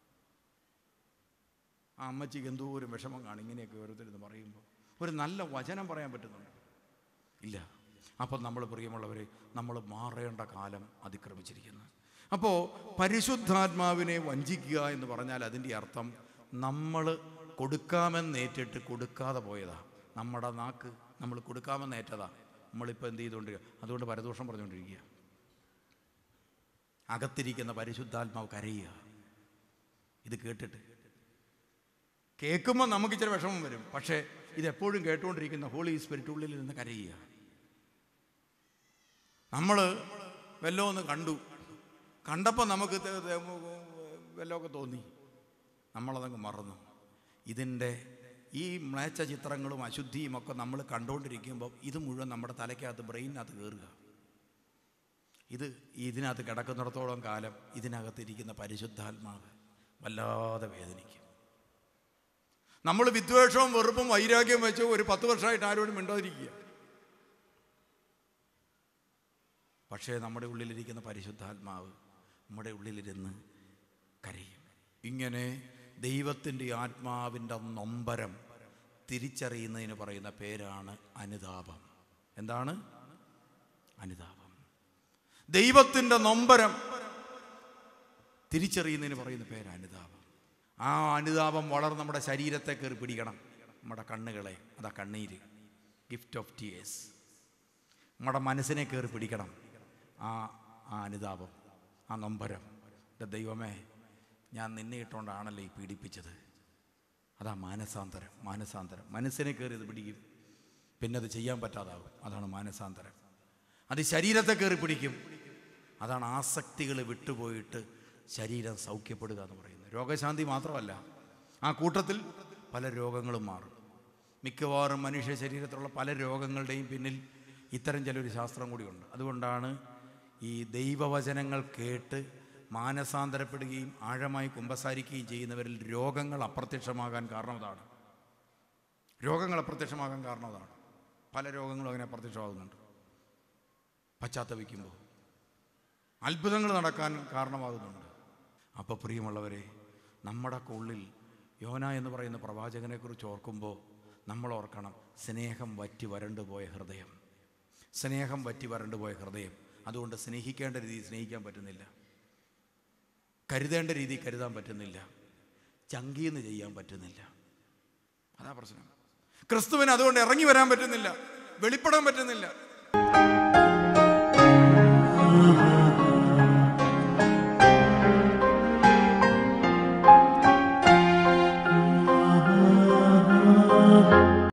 ആ അമ്മച്ചിക്ക് എന്തോ ഒരു വിഷമം കാണും ഇങ്ങനെയൊക്കെ ഓരോരുത്തരുന്ന് പറയുമ്പോൾ ഒരു നല്ല വചനം പറയാൻ പറ്റുന്നുണ്ട് ഇല്ല അപ്പം നമ്മൾ പ്രിയമുള്ളവരെ നമ്മൾ മാറേണ്ട കാലം അതിക്രമിച്ചിരിക്കുന്നു അപ്പോൾ പരിശുദ്ധാത്മാവിനെ വഞ്ചിക്കുക എന്ന് പറഞ്ഞാൽ അതിൻ്റെ അർത്ഥം നമ്മൾ കൊടുക്കാമെന്നേറ്റിട്ട് കൊടുക്കാതെ പോയതാ നമ്മുടെ നാക്ക് നമ്മൾ കൊടുക്കാമെന്നേറ്റതാ നമ്മളിപ്പോൾ എന്ത് ചെയ്തുകൊണ്ടിരിക്കുക അതുകൊണ്ട് പരദോഷം പറഞ്ഞുകൊണ്ടിരിക്കുക അകത്തിരിക്കുന്ന പരിശുദ്ധാത്മാവ് കരയുക ഇത് കേട്ടിട്ട് കേൾക്കുമ്പോൾ നമുക്ക് ഇച്ചിരി വിഷമം വരും പക്ഷേ ഇതെപ്പോഴും കേട്ടുകൊണ്ടിരിക്കുന്ന ഹോളി സ്പിരിറ്റ് ഉള്ളിൽ നിന്ന് കരയുക നമ്മൾ വല്ലോ ഒന്ന് കണ്ടു കണ്ടപ്പോൾ നമുക്ക് തെ- തെ- വല്ലതൊക്കെ തോന്നി നമ്മളതങ്ങ് മറന്നു ഇതിൻ്റെ ഈ മ്ലേച്ഛ ചിത്രങ്ങളും അശുദ്ധിയും ഒക്കെ നമ്മൾ കണ്ടുകൊണ്ടിരിക്കുമ്പോൾ ഇത് മുഴുവൻ നമ്മുടെ തലയ്ക്കകത്ത് ബ്രെയിനകത്ത് കയറുക ഇത് ഇതിനകത്ത് കിടക്കുന്നിടത്തോളം കാലം ഇതിനകത്തിരിക്കുന്ന പരിശുദ്ധാത്മാവ് വല്ലാതെ വേദനിക്കും നമ്മൾ വിദ്വേഷവും വെറുപ്പും വൈരാഗ്യം വെച്ച് ഒരു പത്ത് വർഷമായിട്ട് ആരോടും മിണ്ടാതിരിക്കുക പക്ഷേ നമ്മുടെ ഉള്ളിലിരിക്കുന്ന പരിശുദ്ധാത്മാവ് നമ്മുടെ ഉള്ളിലിരുന്ന് കരയും ഇങ്ങനെ ദൈവത്തിൻ്റെ ആത്മാവിൻ്റെ നൊമ്പരം തിരിച്ചറിയുന്നതിന് പറയുന്ന പേരാണ് അനുതാപം എന്താണ് അനുതാപം ദൈവത്തിൻ്റെ നൊമ്പരം തിരിച്ചറിയുന്നതിന് പറയുന്ന പേര് അനുതാപം ആ അനുതാപം വളരെ നമ്മുടെ ശരീരത്തെ കയറി പിടിക്കണം നമ്മുടെ കണ്ണുകളെ അതാ കണ്ണീര് ഗിഫ്റ്റ് ഓഫ് ടീയേഴ്സ് നമ്മുടെ മനസ്സിനെ കയറി പിടിക്കണം ആ ആ അനുതാപം ആ നൊമ്പരം എൻ്റെ ദൈവമേ ഞാൻ നിന്നെ ഇട്ടുകൊണ്ടാണല്ലോ ഈ പീഡിപ്പിച്ചത് അതാ മാനസാന്തരം മാനസാന്തരം മനസ്സിനെ കയറി ഇത് പിടിക്കും പിന്നെ അത് ചെയ്യാൻ പറ്റാതാവും അതാണ് മാനസാന്തരം അത് ശരീരത്തെ കയറി പിടിക്കും അതാണ് ആസക്തികൾ വിട്ടുപോയിട്ട് ശരീരം സൗഖ്യപ്പെടുക എന്ന് പറയുന്നത് രോഗശാന്തി മാത്രമല്ല ആ കൂട്ടത്തിൽ പല രോഗങ്ങളും മാറും മിക്കവാറും മനുഷ്യ ശരീരത്തിലുള്ള പല രോഗങ്ങളുടെയും പിന്നിൽ ഇത്തരം ചിലൊരു ശാസ്ത്രം കൂടിയുണ്ട് അതുകൊണ്ടാണ് ഈ ദൈവവചനങ്ങൾ കേട്ട് മാനസാന്തരപ്പെടുകയും ആഴമായി കുമ്പസാരിക്കുകയും ചെയ്യുന്നവരിൽ രോഗങ്ങൾ അപ്രത്യക്ഷമാകാൻ കാരണം അതാണ് രോഗങ്ങൾ അപ്രത്യക്ഷമാകാൻ കാരണം അതാണ് പല രോഗങ്ങളും അങ്ങനെ അപ്രത്യക്ഷമാകുന്നുണ്ട് പശ്ചാത്തപിക്കുമ്പോൾ അത്ഭുതങ്ങൾ നടക്കാൻ കാരണമാകുന്നുണ്ട് അപ്പോൾ പ്രിയമുള്ളവരെ നമ്മുടെ ഉള്ളിൽ യോന എന്ന് പറയുന്ന പ്രവാചകനെക്കുറിച്ച് ഓർക്കുമ്പോൾ നമ്മൾ ഓർക്കണം സ്നേഹം വറ്റി വരണ്ടു പോയ ഹൃദയം സ്നേഹം വറ്റി വരണ്ടു പോയ ഹൃദയം അതുകൊണ്ട് സ്നേഹിക്കേണ്ട രീതി സ്നേഹിക്കാൻ പറ്റുന്നില്ല കരുതേണ്ട രീതി കരുതാൻ പറ്റുന്നില്ല ചങ്കീന്ന് ചെയ്യാൻ പറ്റുന്നില്ല അതാ പ്രശ്നം ക്രിസ്തുവിന് അതുകൊണ്ട് ഇറങ്ങി വരാൻ പറ്റുന്നില്ല വെളിപ്പെടാൻ പറ്റുന്നില്ല